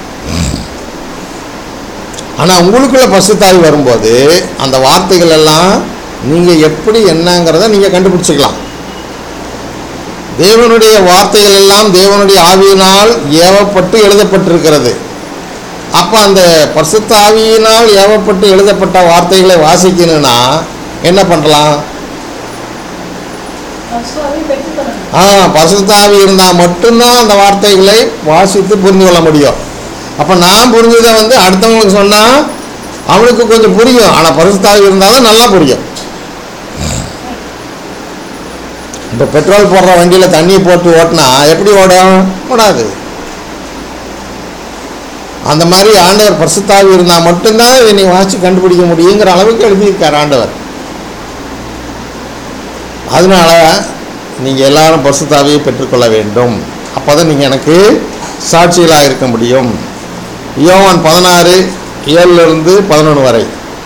ஆனால் உங்களுக்குள்ள பசுத்தாவி வரும்போது அந்த வார்த்தைகள் எல்லாம் நீங்கள் எப்படி என்னங்கிறத நீங்கள் கண்டுபிடிச்சிக்கலாம் தேவனுடைய வார்த்தைகள் எல்லாம் தேவனுடைய ஆவியினால் ஏவப்பட்டு எழுதப்பட்டிருக்கிறது அப்போ அந்த பரிசுத்த ஆவியினால் ஏவப்பட்டு எழுதப்பட்ட வார்த்தைகளை வாசிக்கணும்னா என்ன பண்ணலாம் பசுவாவை பெற்றுக்கொள்ளணும் ஆ பரிசுத்த ஆவி இருந்தால் மட்டும்தான் அந்த வார்த்தைகளை வாசித்து புரிந்து கொள்ள முடியும் அப்போ நான் புரிஞ்சதை வந்து அடுத்தவங்களுக்கு சொன்னால் அவனுக்கு கொஞ்சம் புரியும் ஆனால் பரிசுத்தாவி இருந்தால் தான் நல்லா புரியும் இப்போ பெட்ரோல் போடுற வண்டியில் தண்ணி போட்டு ஓட்டினா எப்படி ஓடும் ஓடாது அந்த மாதிரி ஆண்டவர் பரிசுத்தாவி இருந்தால் மட்டும்தான் இதை நீ வாசி கண்டுபிடிக்க முடியுங்கிற அளவுக்கு எழுதியிருக்கார் ஆண்டவர் அதனால நீங்கள் எல்லாரும் பரிசுத்தாவியை பெற்றுக்கொள்ள வேண்டும் அப்போ தான் நீங்கள் எனக்கு சாட்சிகளாக இருக்க முடியும் யோவான் பதினாறு ஏழுலேருந்து பதினொன்று வரை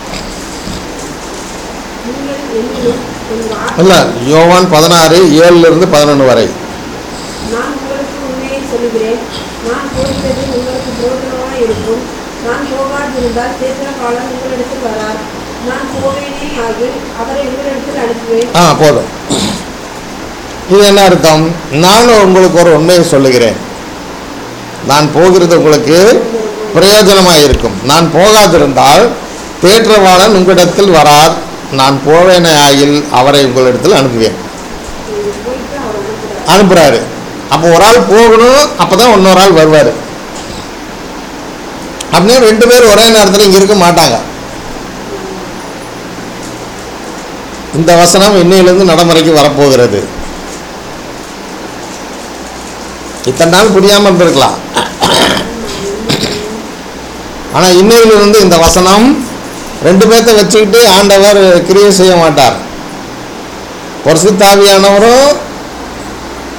நீங்கள் என்னிலும் என் வார்த்தை இல்லை யோவான் பதினாறு ஏழுலேருந்து பதினொன்று வரை நான் உங்களுக்கு உண்மையை சொல்லுகிறேன் நான் போகிறது உங்களுக்கு போதனமாய் இருக்கும் நான் போகாதிருந்தால் தேற்றவாளன் உங்களிடத்தில் வரார் நான் போவேனே ஆகில் அவரை உங்களிடத்தில் அனுப்புவேன் ஆ போதும் இது என்ன அர்த்தம் நானும் உங்களுக்கு ஒரு உண்மையை சொல்லுகிறேன் நான் போகிறது உங்களுக்கு பிரயோஜனமாக இருக்கும் நான் போகாதிருந்தால் தேற்றவாளன் உங்களிடத்தில் வரார் நான் போவேனே ஆகில் அவரை உங்களிடத்தில் அனுப்புவேன் நீங்க போயிட்டு அவர் அனுப்புகிறார் அனுப்புகிறாரு அப்போ ஒரு ஆள் போகணும் அப்போ தான் இன்னொரு ஆள் வருவார் அப்படியே ரெண்டு பேர் ஒரே நேரத்தில் இங்கே இருக்க மாட்டாங்க இந்த வசனம் இன்னையிலிருந்து நடைமுறைக்கு வரப்போகிறது இத்தனை நாள் புரியாமல் இருந்திருக்கலாம் ஆனால் இன்னையிலிருந்து இந்த வசனம் ரெண்டு பேர்த்த வச்சுக்கிட்டு ஆண்டவர் கிரியை செய்ய மாட்டார் பரிசுத்தாவியானவரும்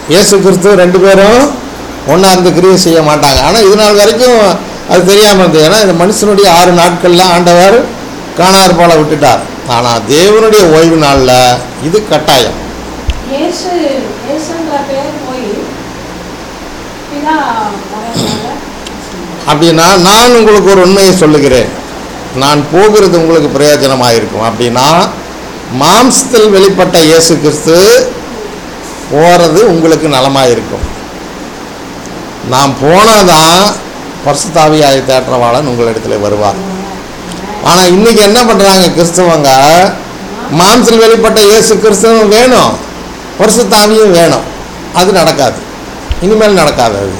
இயேசு கிறிஸ்து ரெண்டு பேரும் ஒன்றா இருந்து கிரியை செய்ய மாட்டாங்க ஆனால் இது நாள் வரைக்கும் அது தெரியாமல் இருந்தது ஏன்னா இந்த மனுஷனுடைய ஆறு நாட்கள்லாம் ஆண்டவர் காணார் போல விட்டுட்டார் ஆனால் தேவனுடைய ஓய்வு நாளில் இது கட்டாயம் இயேசு இயேசுன்ற பேர் போய் பிதா வரதுனால அப்படின்னா நான் உங்களுக்கு ஒரு உண்மையை சொல்லுகிறேன் நான் போகிறது உங்களுக்கு பிரயோஜனமாக இருக்கும் அப்படின்னா மாம்சத்தில் வெளிப்பட்ட இயேசு கிறிஸ்து போகிறது உங்களுக்கு நலமாக இருக்கும் நாம் போனாதான் பரிசுத்தாவியாய தேற்றவாளன் உங்களிடத்தில் வருவார் ஆனால் இன்னைக்கு என்ன பண்ணுறாங்க கிறிஸ்தவங்க மாம்சத்தில் வெளிப்பட்ட இயேசு கிறிஸ்துவும் வேணும் பரிசுத்தாவியும் வேணும் அது நடக்காது இனிமேல் நடக்காது அது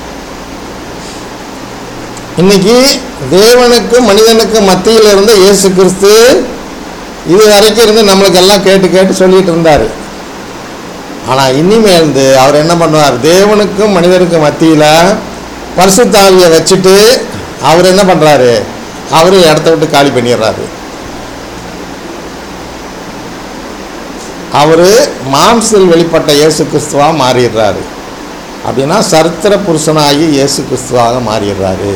இன்னைக்கு தேவனுக்கும் மனிதனுக்கும் மத்தியில் இருந்த இயேசு கிறிஸ்து இது வரைக்கும் இருந்து நம்மளுக்கு எல்லாம் கேட்டு கேட்டு சொல்லிட்டு இருந்தார் ஆனால் இனிமேல்ந்து அவர் என்ன பண்ணுவார் தேவனுக்கும் மனிதனுக்கும் மத்தியில் பரிசுத்தாவியை வச்சுட்டு அவர் என்ன பண்ணுறாரு அவர் இடத்த விட்டு காலி பண்ணிடுறாரு அவர் மாம்சத்தில் வெளிப்பட்ட இயேசு கிறிஸ்துவாக மாறிடுறாரு அப்படின்னா சரித்திர புருஷனாகி இயேசு கிறிஸ்துவாக மாறிடுறாரு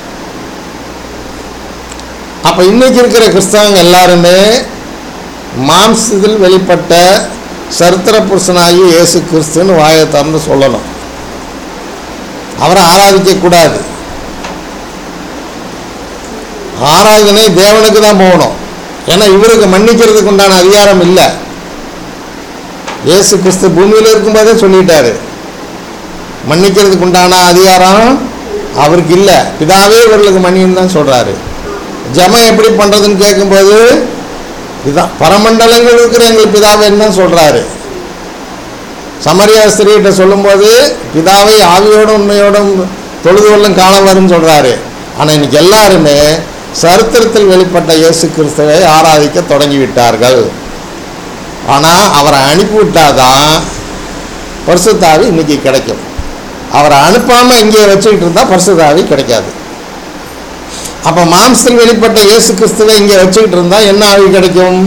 அப்போ இன்னைக்கு இருக்கிற கிறிஸ்தவங்க எல்லாருமே மாம்சத்தில் வெளிப்பட்ட சரித்திர புருஷனாகி இயேசு கிறிஸ்துன்னு வாயை திறந்து சொல்லணும் அவரை ஆராதிக்க கூடாது ஆராதனை தேவனுக்கு தான் போகணும் ஏன்னா இவருக்கு மன்னிக்கிறதுக்கு உண்டான அதிகாரம் இல்லை இயேசு கிறிஸ்து பூமியில் இருக்கும்போதே சொல்லிட்டாரு மன்னிக்கிறதுக்கு உண்டான அதிகாரம் அவருக்கு இல்லை பிதாவே இவர்களுக்கு மன்னின்னு தான் சொல்கிறாரு ஜெபம் எப்படி பண்ணுறதுன்னு கேட்கும்போது இதுதான் பரமண்டலங்கள் இருக்கிற எங்கள் பிதாவேன்னு தான் சொல்கிறாரு சமரியா ஸ்திரீகிட்ட சொல்லும்போது பிதாவை ஆவியோடும் உண்மையோடும் தொழுது கொள்ளும் காலம் வரும்னு சொல்கிறாரு ஆனால் இன்னைக்கு எல்லாருமே சரித்திரத்தில் வெளிப்பட்ட இயேசு கிறிஸ்துவை ஆராதிக்க தொடங்கி விட்டார்கள் ஆனால் அவரை அனுப்பிவிட்டாதான் பரிசுத்தாவி இன்னைக்கு கிடைக்கும் அவரை அனுப்பாமல் இங்கே வச்சுக்கிட்டு இருந்தால் பரிசுத்தாவி கிடைக்காது அப்போ மாம்சத்தில் வெளிப்பட்ட இயேசு கிறிஸ்துவை இங்கே வச்சுக்கிட்டு இருந்தால் என்ன ஆவி கிடைக்கும்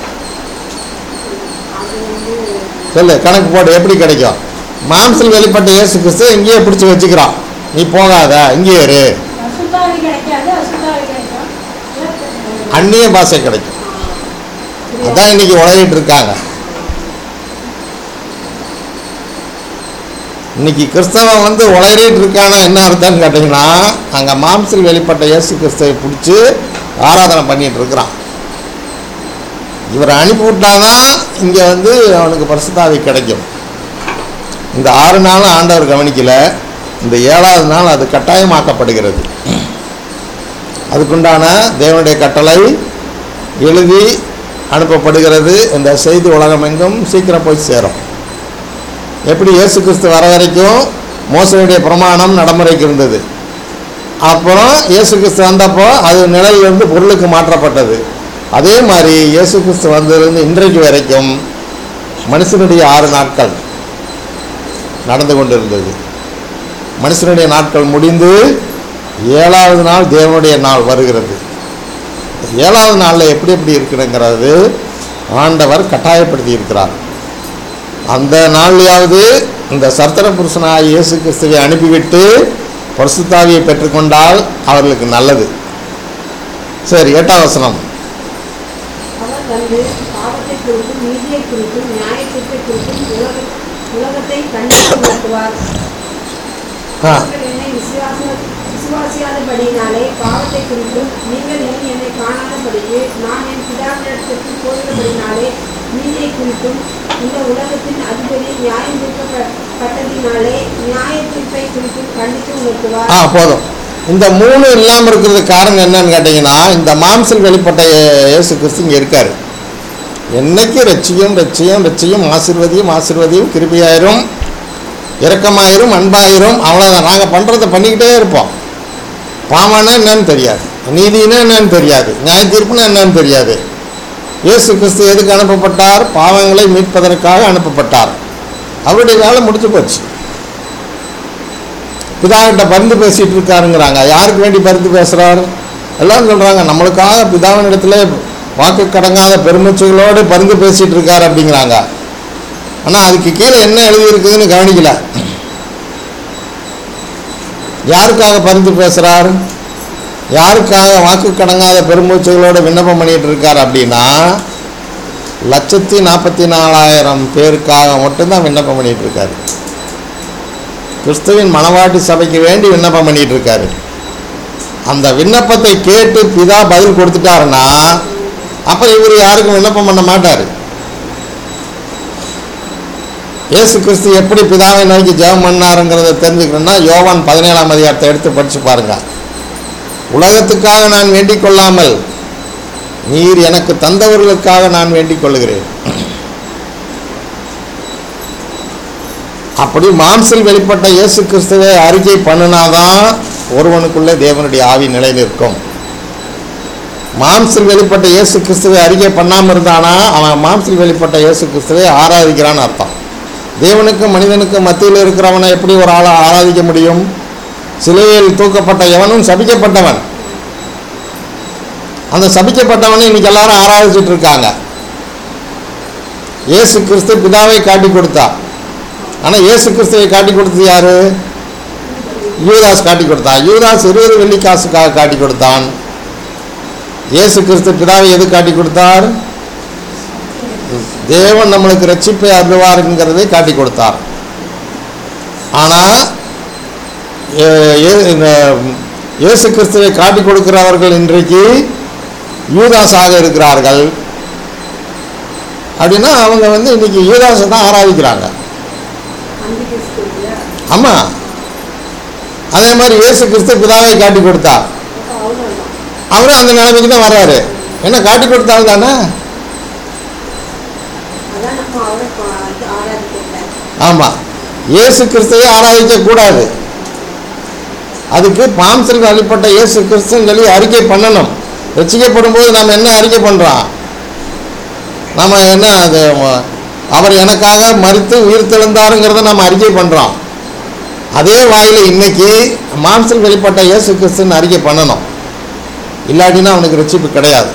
அது வந்து சொல்லு கணக்கு போடு எப்படி கிடைக்கும் மாம்சத்தில் வெளிப்பட்ட இயேசு கிறிஸ்துவை இங்கேயே பிடிச்சி வச்சுக்கிறான் நீ போகாத இங்கே இரு அசுத்தாவி கிடைக்காது அசுத்தாவி கிடைக்கும் அந்நிய பாஷை கிடைக்கும் அதான் இன்னைக்கு உலகிட்டு இருக்காங்க இன்னைக்கு கிறிஸ்தவன் வந்து உலகிட்டு இருக்கானா என்ன அர்த்தம்னு கேட்டிங்கன்னா அங்கே மாம்சத்தில் வெளிப்பட்ட இயேசு கிறிஸ்துவை பிடிச்சி ஆராதனை பண்ணிட்டு இருக்கிறான் இவரை அனுப்பி விட்டாதான் இங்கே வந்து அவனுக்கு பரிசுத்தாவி கிடைக்கும் இந்த ஆறு நாளும் ஆண்டவர் கவனிக்கல இந்த ஏழாவது நாள் அது கட்டாயமாக்கப்படுகிறது அதுக்குண்டான தேவனுடைய கட்டளை எழுதி அனுப்பப்படுகிறது இந்த செய்தி உலகமெங்கும் சீக்கிரம் போய் சேரும் எப்படி இயேசு கிறிஸ்து வர வரைக்கும் மோசனுடைய பிரமாணம் நடைமுறைக்கு இருந்தது அப்புறம் இயேசு கிறிஸ்து வந்தப்போ அது நிலையிலிருந்து பொருளுக்கு மாற்றப்பட்டது அதே மாதிரி இயேசு கிறிஸ்து வந்ததிலிருந்து இன்றைக்கு வரைக்கும் மனுஷனுடைய ஆறு நாட்கள் நடந்து கொண்டிருந்தது மனுஷனுடைய நாட்கள் முடிந்து ஏழாவது நாள் தேவனுடைய நாள் வருகிறது ஏழாவது நாளில் எப்படி எப்படி இருக்குதுங்கிறது ஆண்டவர் கட்டாயப்படுத்தி இருக்கிறார் அந்த நாள்லையாவது இந்த சர்த்தர புருஷனாக இயேசு கிறிஸ்துவை அனுப்பிவிட்டு பரிசுத்தாவியை பெற்றுக்கொண்டால் அவர்களுக்கு நல்லது சரி எட்டாம் வசனம் அவர் வந்து பாவத்தை குறித்தும் நீதியை குறித்தும் நியாயத்தை குறித்தும் உலக உலகத்தை கண்டித்து நடத்துவார் ஆ அவர்கள் என்னை விசுவாச விசுவாசியாதபடியினாலே பாவத்தை குறித்தும் நீங்கள் இனி என்னை காணாதபடிக்கு நான் என் பிதாவினிடத்திற்கு போகிறபடினாலே நீதியை குறித்தும் இந்த உலகத்தின் அதிபதி நியாயம் தீர்க்கப்பட்டதினாலே நியாய தீர்ப்பை குறித்தும் கண்டித்து உணர்த்துவார் ஆ போதும் இந்த மூணு இல்லாமல் இருக்கிறதுக்கு காரணம் என்னன்னு கேட்டிங்கன்னா இந்த மாம்சல் வெளிப்பட்ட இயே- இயேசு கிறிஸ்து இங்கே இருக்கார் என்னைக்கு ரட்சியும் ரட்சியும் ரட்சியும் ஆசிர்வதியும் ஆசிர்வதியும் கிருபியாயிரும் இரக்கமாயிரும் அன்பாயிரும் அவ்வளோதான் நாங்கள் பண்ணுறதை பண்ணிக்கிட்டே இருப்போம் பாவம்னா என்னன்னு தெரியாது நீதினா என்னன்னு தெரியாது நியாய தீர்ப்புனா என்னன்னு தெரியாது இயேசு கிறிஸ்து எதுக்கு அனுப்பப்பட்டார் பாவங்களை மீட்பதற்காக அனுப்பப்பட்டார் அவருடைய வேலை முடிஞ்சு போச்சு பிதாவிட்ட பருந்து பேசிட்டு இருக்காருங்கிறாங்க யாருக்கு வேண்டி பருந்து பேசுறார் எல்லாரும் சொல்றாங்க நம்மளுக்காக பிதாவின் இடத்துல வாக்கு கடங்காத பெருமிச்சுகளோடு பருந்து பேசிட்டு இருக்காரு அப்படிங்கிறாங்க ஆனால் அதுக்கு கீழே என்ன எழுதியிருக்குதுன்னு கவனிக்கல யாருக்காக பரிந்து பேசுகிறார் யாருக்காக வாக்கு கடங்காத பெருமூச்சுகளோட விண்ணப்பம் பண்ணிட்டு இருக்கார் அப்படின்னா லட்சத்தி நாற்பத்தி நாலாயிரம் பேருக்காக மட்டும்தான் விண்ணப்பம் பண்ணிட்டு இருக்காரு கிறிஸ்துவின் மணவாட்டி சபைக்கு வேண்டி விண்ணப்பம் பண்ணிட்டு இருக்காரு அந்த விண்ணப்பத்தை கேட்டு பிதா பதில் கொடுத்துட்டாருன்னா அப்புறம் இவர் யாருக்கும் விண்ணப்பம் பண்ண மாட்டார் இயேசு கிறிஸ்து எப்படி பிதாவை நோக்கி ஜெபம் பண்ணாருங்கிறத தெரிஞ்சுக்கணும்னா யோவான் பதினேழாம் அதிகாரத்தை எடுத்து படிச்சு பாருங்க உலகத்துக்காக நான் வேண்டிக் கொள்ளாமல் நீர் எனக்கு தந்தவர்களுக்காக நான் வேண்டிக் கொள்கிறேன் அப்படி மாம்சில் வெளிப்பட்ட இயேசு கிறிஸ்துவை அறிக்கை பண்ணினாதான் ஒருவனுக்குள்ளே தேவனுடைய ஆவி நிலை நிற்கும் மாம்சில் வெளிப்பட்ட இயேசு கிறிஸ்துவை அறிக்கை பண்ணாமல் இருந்தானா அவன் மாம்சில் வெளிப்பட்ட இயேசு கிறிஸ்துவை ஆராதிக்கிறான்னு அர்த்தம் தேவனுக்கும் மனிதனுக்கும் மத்தியில் இருக்கிறவனை எப்படி ஒரு ஆளை ஆராதிக்க முடியும் சிலுவையில் தூக்கப்பட்ட எவனும் சபிக்கப்பட்டவன் அந்த சபிக்கப்பட்டவனை இன்னைக்கு எல்லாரும் ஆராதிச்சுட்டு இருக்காங்க இயேசு கிறிஸ்து பிதாவை காட்டி கொடுத்தா ஆனால் இயேசு கிறிஸ்துவை காட்டி கொடுத்தது யாரு யூதாஸ் காட்டி கொடுத்தான் யூதாஸ் இருபது வெள்ளி காசுக்காக காட்டி கொடுத்தான் இயேசு கிறிஸ்து பிதாவை எது காட்டி கொடுத்தார் தேவன் நம்மளுக்கு ரட்சிப்பை அருள்வாருங்கிறதை காட்டி கொடுத்தார் ஆனால் இயேசு கிறிஸ்துவை காட்டி கொடுக்கிறவர்கள் இன்றைக்கு யூதாஸாக இருக்கிறார்கள் அப்படின்னா அவங்க வந்து இன்னைக்கு யூதாஸை தான் ஆராதிக்கிறாங்க அந்தி கிறிஸ்து இல்லையா ஆமாம் அதே மாதிரி இயேசு கிறிஸ்து பிதாவை காட்டி கொடுத்தார் அப்போ அவ்வளோதான் அவரும் அந்த நிலைமைக்கு தான் வர்றாரு என்ன காட்டி கொடுத்தால் தானே அதான் நம்ம அவரை பா- இது ஆராதிக்கல ஆமாம் இயேசு கிறிஸ்துவை ஆராதிக்க கூடாது அதுக்கு பாம்சல் வழிபட்ட இயேசு கிறிஸ்துன்னு சொல்லி அறிக்கை பண்ணணும் ரசிக்கப்படும் போது நம்ம என்ன அறிக்கை பண்ணுறோம் நம்ம என்ன அது ம- அவர் எனக்காக மறித்து உயிர் தெழுந்தாருங்கிறத நம்ம அறிக்கை பண்ணுறோம் அதே வாயில் இன்னைக்கு மாம்சல் வெளிப்பட்ட இயேசு கிறிஸ்துன்னு அறிக்கை பண்ணணும் இல்லாட்டினா அவனுக்கு ரட்சிப்பு கிடையாது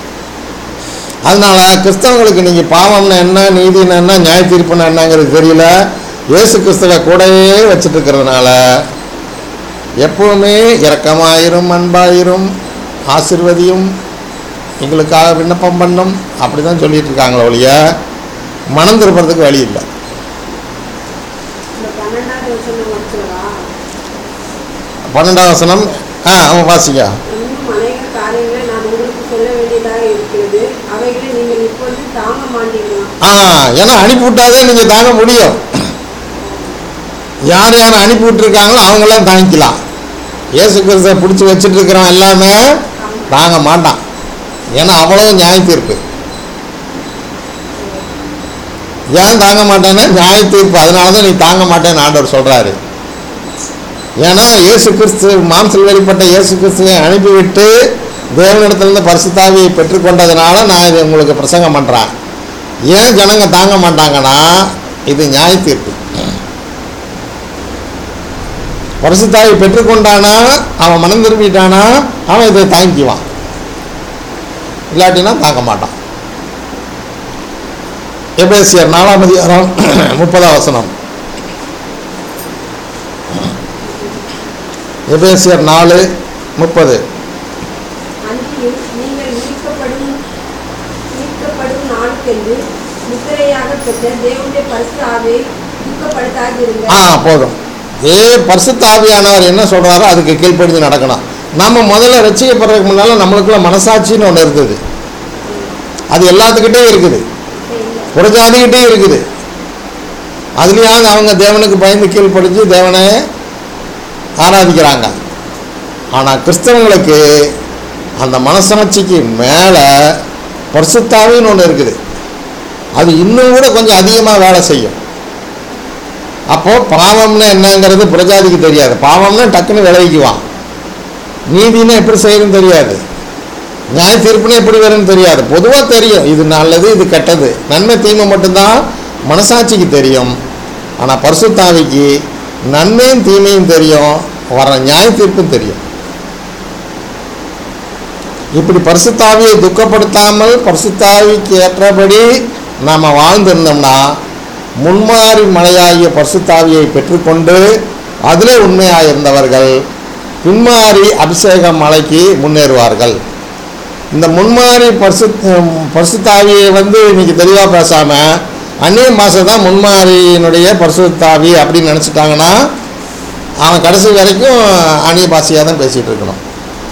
அதனால கிறிஸ்தவங்களுக்கு நீங்கள் பாவம்னா என்ன நீதினா என்ன நியாய தீர்ப்புனா என்னங்கிறது தெரியல இயேசு கிறிஸ்துவை கூடவே வச்சுட்டு இருக்கிறதுனால எப்பவுமே இரக்கமாயிரும் அன்பாயிரும் ஆசிர்வதியும் எங்களுக்காக விண்ணப்பம் பண்ணும் அப்படி தான் சொல்லிட்டு இருக்காங்களே ஒழிய மனம் திருப்புறதுக்கு வழி இல்லை இந்த பன்னெண்டாவது வருஷம் வச்சுவா பன்னெண்டாம் வசனம் ஆ அவன் வாசிங்க இன்னும் அநேக காரியங்களை நான் உங்களுக்கு சொல்ல வேண்டியதாக இருக்கிறது அவைகளை நீங்கள் இப்பொழுது தாங்க மாட்டீங்களா ஆ ஏன்னா அனுப்பி விட்டாதே நீங்கள் தாங்க முடியும் யார் யார் அனுப்பி விட்டுருக்காங்களோ அவங்களாம் தாங்கிக்கலாம் இயேசு கிறிஸ்துவை பிடிச்சி வச்சுட்டு இருக்கிறவன் எல்லாமே தாங்க மாட்டான் ஏன்னா அவ்வளவு நியாய தீர்ப்பு ஏன் தாங்க மாட்டேன்னா நியாய தீர்ப்பு அதனால தான் நீ தாங்க மாட்டேன்னு ஆண்டவர் சொல்கிறாரு ஏன்னா இயேசு கிறிஸ்து மாம்சல் வெளிப்பட்ட இயேசு கிறிஸ்துவை அனுப்பிவிட்டு தேவனிடத்திலிருந்து பரிசுத்தாவியை பெற்றுக்கொண்டதுனால நான் இது உங்களுக்கு பிரசங்கம் பண்ணுறேன் ஏன் ஜனங்க தாங்க மாட்டாங்கன்னா இது நியாய தீர்ப்பு பரிசுத்தாவி பெற்றுக்கொண்டானா அவன் மனம் திரும்பிட்டானா அவன் இதை தாங்கிக்குவான் இல்லாட்டினா தாங்க மாட்டான் எபேசியர் நாலாம் அதிகாரம் முப்பதாம் வசனம் எபேசியர் நாலு முப்பது அன்றியும் நீங்கள் மீட்கப்படும் மீட்கப்படும் நாளுக்கென்று முத்திரையாக பெற்ற தேவனுடைய பரிசு ஆவியை துக்கப்படுத்தாதிருங்க ஆ போதும் ஏ பரிசுத்த ஆவியானவர் என்ன சொல்கிறாரோ அதுக்கு கீழ்ப்படிஞ்சு நடக்கணும் நம்ம முதல்ல ரசிக்கப்படுறதுக்கு முன்னால் நம்மளுக்குள்ள மனசாட்சின்னு ஒன்று இருந்தது அது எல்லாத்துக்கிட்டையும் இருக்குது புறஜாதிகிட்டையும் இருக்குது அதுலேயாவது அவங்க தேவனுக்கு பயந்து கீழ்ப்படிஞ்சு தேவனை ஆராதிக்கிறாங்க ஆனால் கிறிஸ்தவங்களுக்கு அந்த மனசாட்சிக்கு மேலே பரிசுத்தாவின்னு ஒன்று இருக்குது அது இன்னும் கூட கொஞ்சம் அதிகமாக வேலை செய்யும் அப்போது பாவம்னா என்னங்கிறது பிரஜாதிக்கு தெரியாது பாவம்னா டக்குன்னு விளைவிக்குவான் நீதினா எப்படி செய்யணும்னு தெரியாது நியாய தீர்ப்புன்னு எப்படி வரும்னு தெரியாது பொதுவாக தெரியும் இது நல்லது இது கெட்டது நன்மை தீமை மட்டும்தான் மனசாட்சிக்கு தெரியும் ஆனால் பரிசுத்தாவிக்கு நன்மையும் தீமையும் தெரியும் வர நியாய தீர்ப்பும் தெரியும் இப்படி பரிசுத்தாவியை துக்கப்படுத்தாமல் பரிசுத்தாவிக்கு ஏற்றபடி நாம் வாழ்ந்திருந்தோம்னா முன்மாறி மலையாகிய பரிசுத்தாவியை பெற்றுக்கொண்டு அதிலே உண்மையாக இருந்தவர்கள் பின்மாறி அபிஷேக மலைக்கு முன்னேறுவார்கள் இந்த முன்மாறி பரிசு பரிசுத்தாவியை வந்து இன்னைக்கு தெளிவாக பேசாமல் அந்நிய பாஷை தான் முன்மாறியினுடைய பரிசுத்தாவி அப்படின்னு நினச்சிட்டாங்கன்னா அவன் கடைசி வரைக்கும் அந்நிய பாஷையாக தான் பேசிகிட்டு இருக்கணும்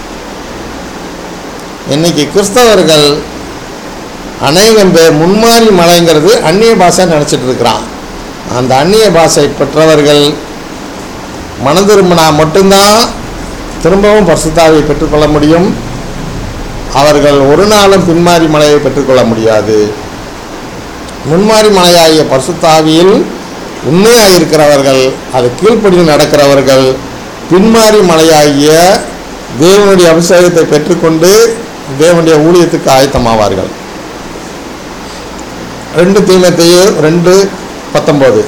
இன்னைக்கு கிறிஸ்தவர்கள் அநேகம் பேர் முன்மாறி மலைங்கிறது அந்நிய பாஷை நினச்சிட்டு இருக்கிறான் அந்த அந்நிய பாஷை பெற்றவர்கள் மனம் திரும்பினா மட்டும்தான் திரும்பவும் பரிசுத்தாவியை பெற்றுக்கொள்ள முடியும் அவர்கள் ஒரு நாளும் பின்மாறி மலையை பெற்றுக்கொள்ள முடியாது முன்மாறி மலையாகிய பரிசுத்தாவியில் உண்மையாக இருக்கிறவர்கள் அது கீழ்ப்படிந்து நடக்கிறவர்கள் பின்மாறி மலையாகிய தேவனுடைய அபிஷேகத்தை பெற்றுக்கொண்டு தேவனுடைய ஊழியத்துக்கு ஆயத்தமாவார்கள் ரெண்டு தீமத்தையும் ரெண்டு பத்தொம்போது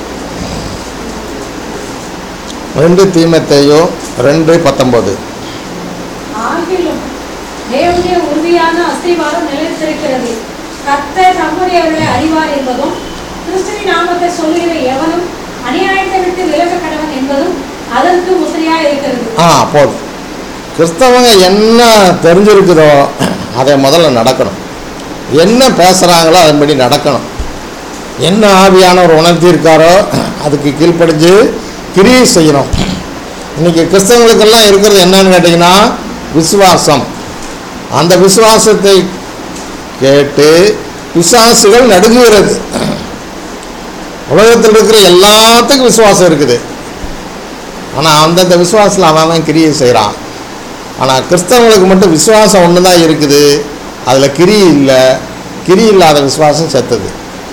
ரெண்டு தீமத்தையோ ரெண்டு பத்தொம்போது ஆகிலும் தேவனுடைய உறுதியான அஸ்திவாரம் நிலைத்திருக்கிறது கர்த்தர் நம்முடையவர்களை அறிவார் என்பதும் கிறிஸ்துவின் நாமத்தை சொல்லுகிற எவனும் அநியாயத்தை விட்டு விலக கடவன் என்பதும் அதற்கு முத்திரையா இருக்கிறது ஆ போதும் கிறிஸ்தவங்க என்ன தெரிஞ்சிருக்குதோ அதை முதல்ல நடக்கணும் என்ன பேசுகிறாங்களோ அதன்படி நடக்கணும் என்ன ஆவியானவர் உணர்த்தியிருக்காரோ அதுக்கு கீழ்ப்படிஞ்சு கிரியை செய்யணும் இன்றைக்கி கிறிஸ்தவங்களுக்கெல்லாம் இருக்கிறது என்னன்னு கேட்டிங்கன்னா விசுவாசம் அந்த விசுவாசத்தை கேட்டு விசுவாசிகள் நடுங்குகிறது உலகத்தில் இருக்கிற எல்லாத்துக்கும் விசுவாசம் இருக்குது ஆனால் அந்தந்த விசுவாசத்தில் அவன் அவன் கிரியை செய்கிறான் ஆனால் கிறிஸ்தவங்களுக்கு மட்டும் விசுவாசம் ஒன்று தான் இருக்குது அதில் கிரி இல்லை கிரி இல்லாத விசுவாசம் செத்துது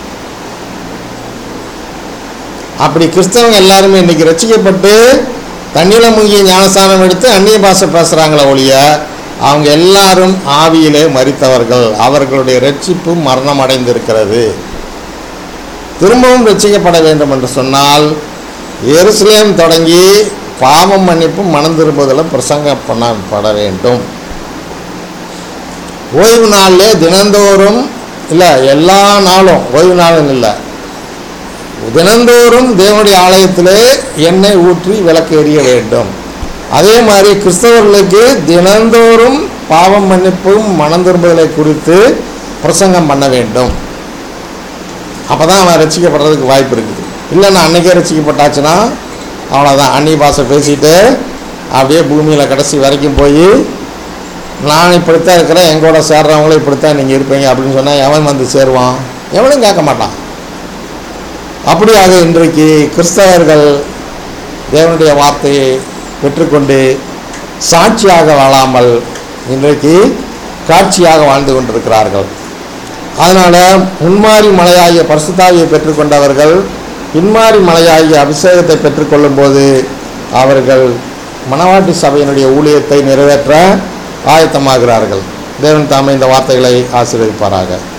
அப்படி கிறிஸ்தவங்க எல்லாருமே இன்னைக்கு ரசிக்கப்பட்டு தண்ணியில் முங்கிய ஞானஸ்தானம் எடுத்து அந்நிய பாஷை பேசுகிறாங்களே ஒழிய அவங்க எல்லாரும் ஆவியிலே மறித்தவர்கள் அவர்களுடைய ரட்சிப்பு மரணம் அடைந்திருக்கிறது திரும்பவும் ரட்சிக்கப்பட வேண்டும் என்று சொன்னால் எருசலேம் தொடங்கி பாவம் மன்னிப்பும் மனம் திரும்புதலும் பிரசங்கம் பண்ணப்பட வேண்டும் ஓய்வு நாளிலே தினந்தோறும் இல்லை எல்லா நாளும் ஓய்வு நாளும் இல்லை தினந்தோறும் தேவனுடைய ஆலயத்திலே எண்ணெய் ஊற்றி விளக்கு எறிய வேண்டும் அதே மாதிரி கிறிஸ்தவர்களுக்கு தினந்தோறும் பாவம் மன்னிப்பும் மனம் திரும்புதலை குறித்து பிரசங்கம் பண்ண வேண்டும் அப்போ தான் அவன் ரசிக்கப்படுறதுக்கு வாய்ப்பு இருக்குது இல்லைன்னா அன்னைக்கே ரசிக்கப்பட்டாச்சுன்னா அவ்வளோதான் அந்நிய பாஷை பேசிட்டு அப்படியே பூமியில் கடைசி வரைக்கும் போய் நான் இப்படித்தான் இருக்கிறேன் எங்கூட சேர்றவங்களும் இப்படித்தான் நீங்கள் இருப்பீங்க அப்படின்னு சொன்னால் எவன் வந்து சேருவான் எவனும் கேட்க மாட்டான் அப்படியாக இன்றைக்கு கிறிஸ்தவர்கள் தேவனுடைய வார்த்தையை பெற்றுக்கொண்டு சாட்சியாக வாழாமல் இன்றைக்கு காட்சியாக வாழ்ந்து கொண்டிருக்கிறார்கள் அதனால் முன்மாறி மலையாகிய பரிசுத்தாவியை பெற்றுக்கொண்டவர்கள் பின்மாறி மலையாகிய அபிஷேகத்தை பெற்றுக்கொள்ளும்போது அவர்கள் மணவாட்டி சபையினுடைய ஊழியத்தை நிறைவேற்ற ஆயத்தமாகிறார்கள் தேவன் தாமே இந்த வார்த்தைகளை ஆசீர்வதிப்பாராக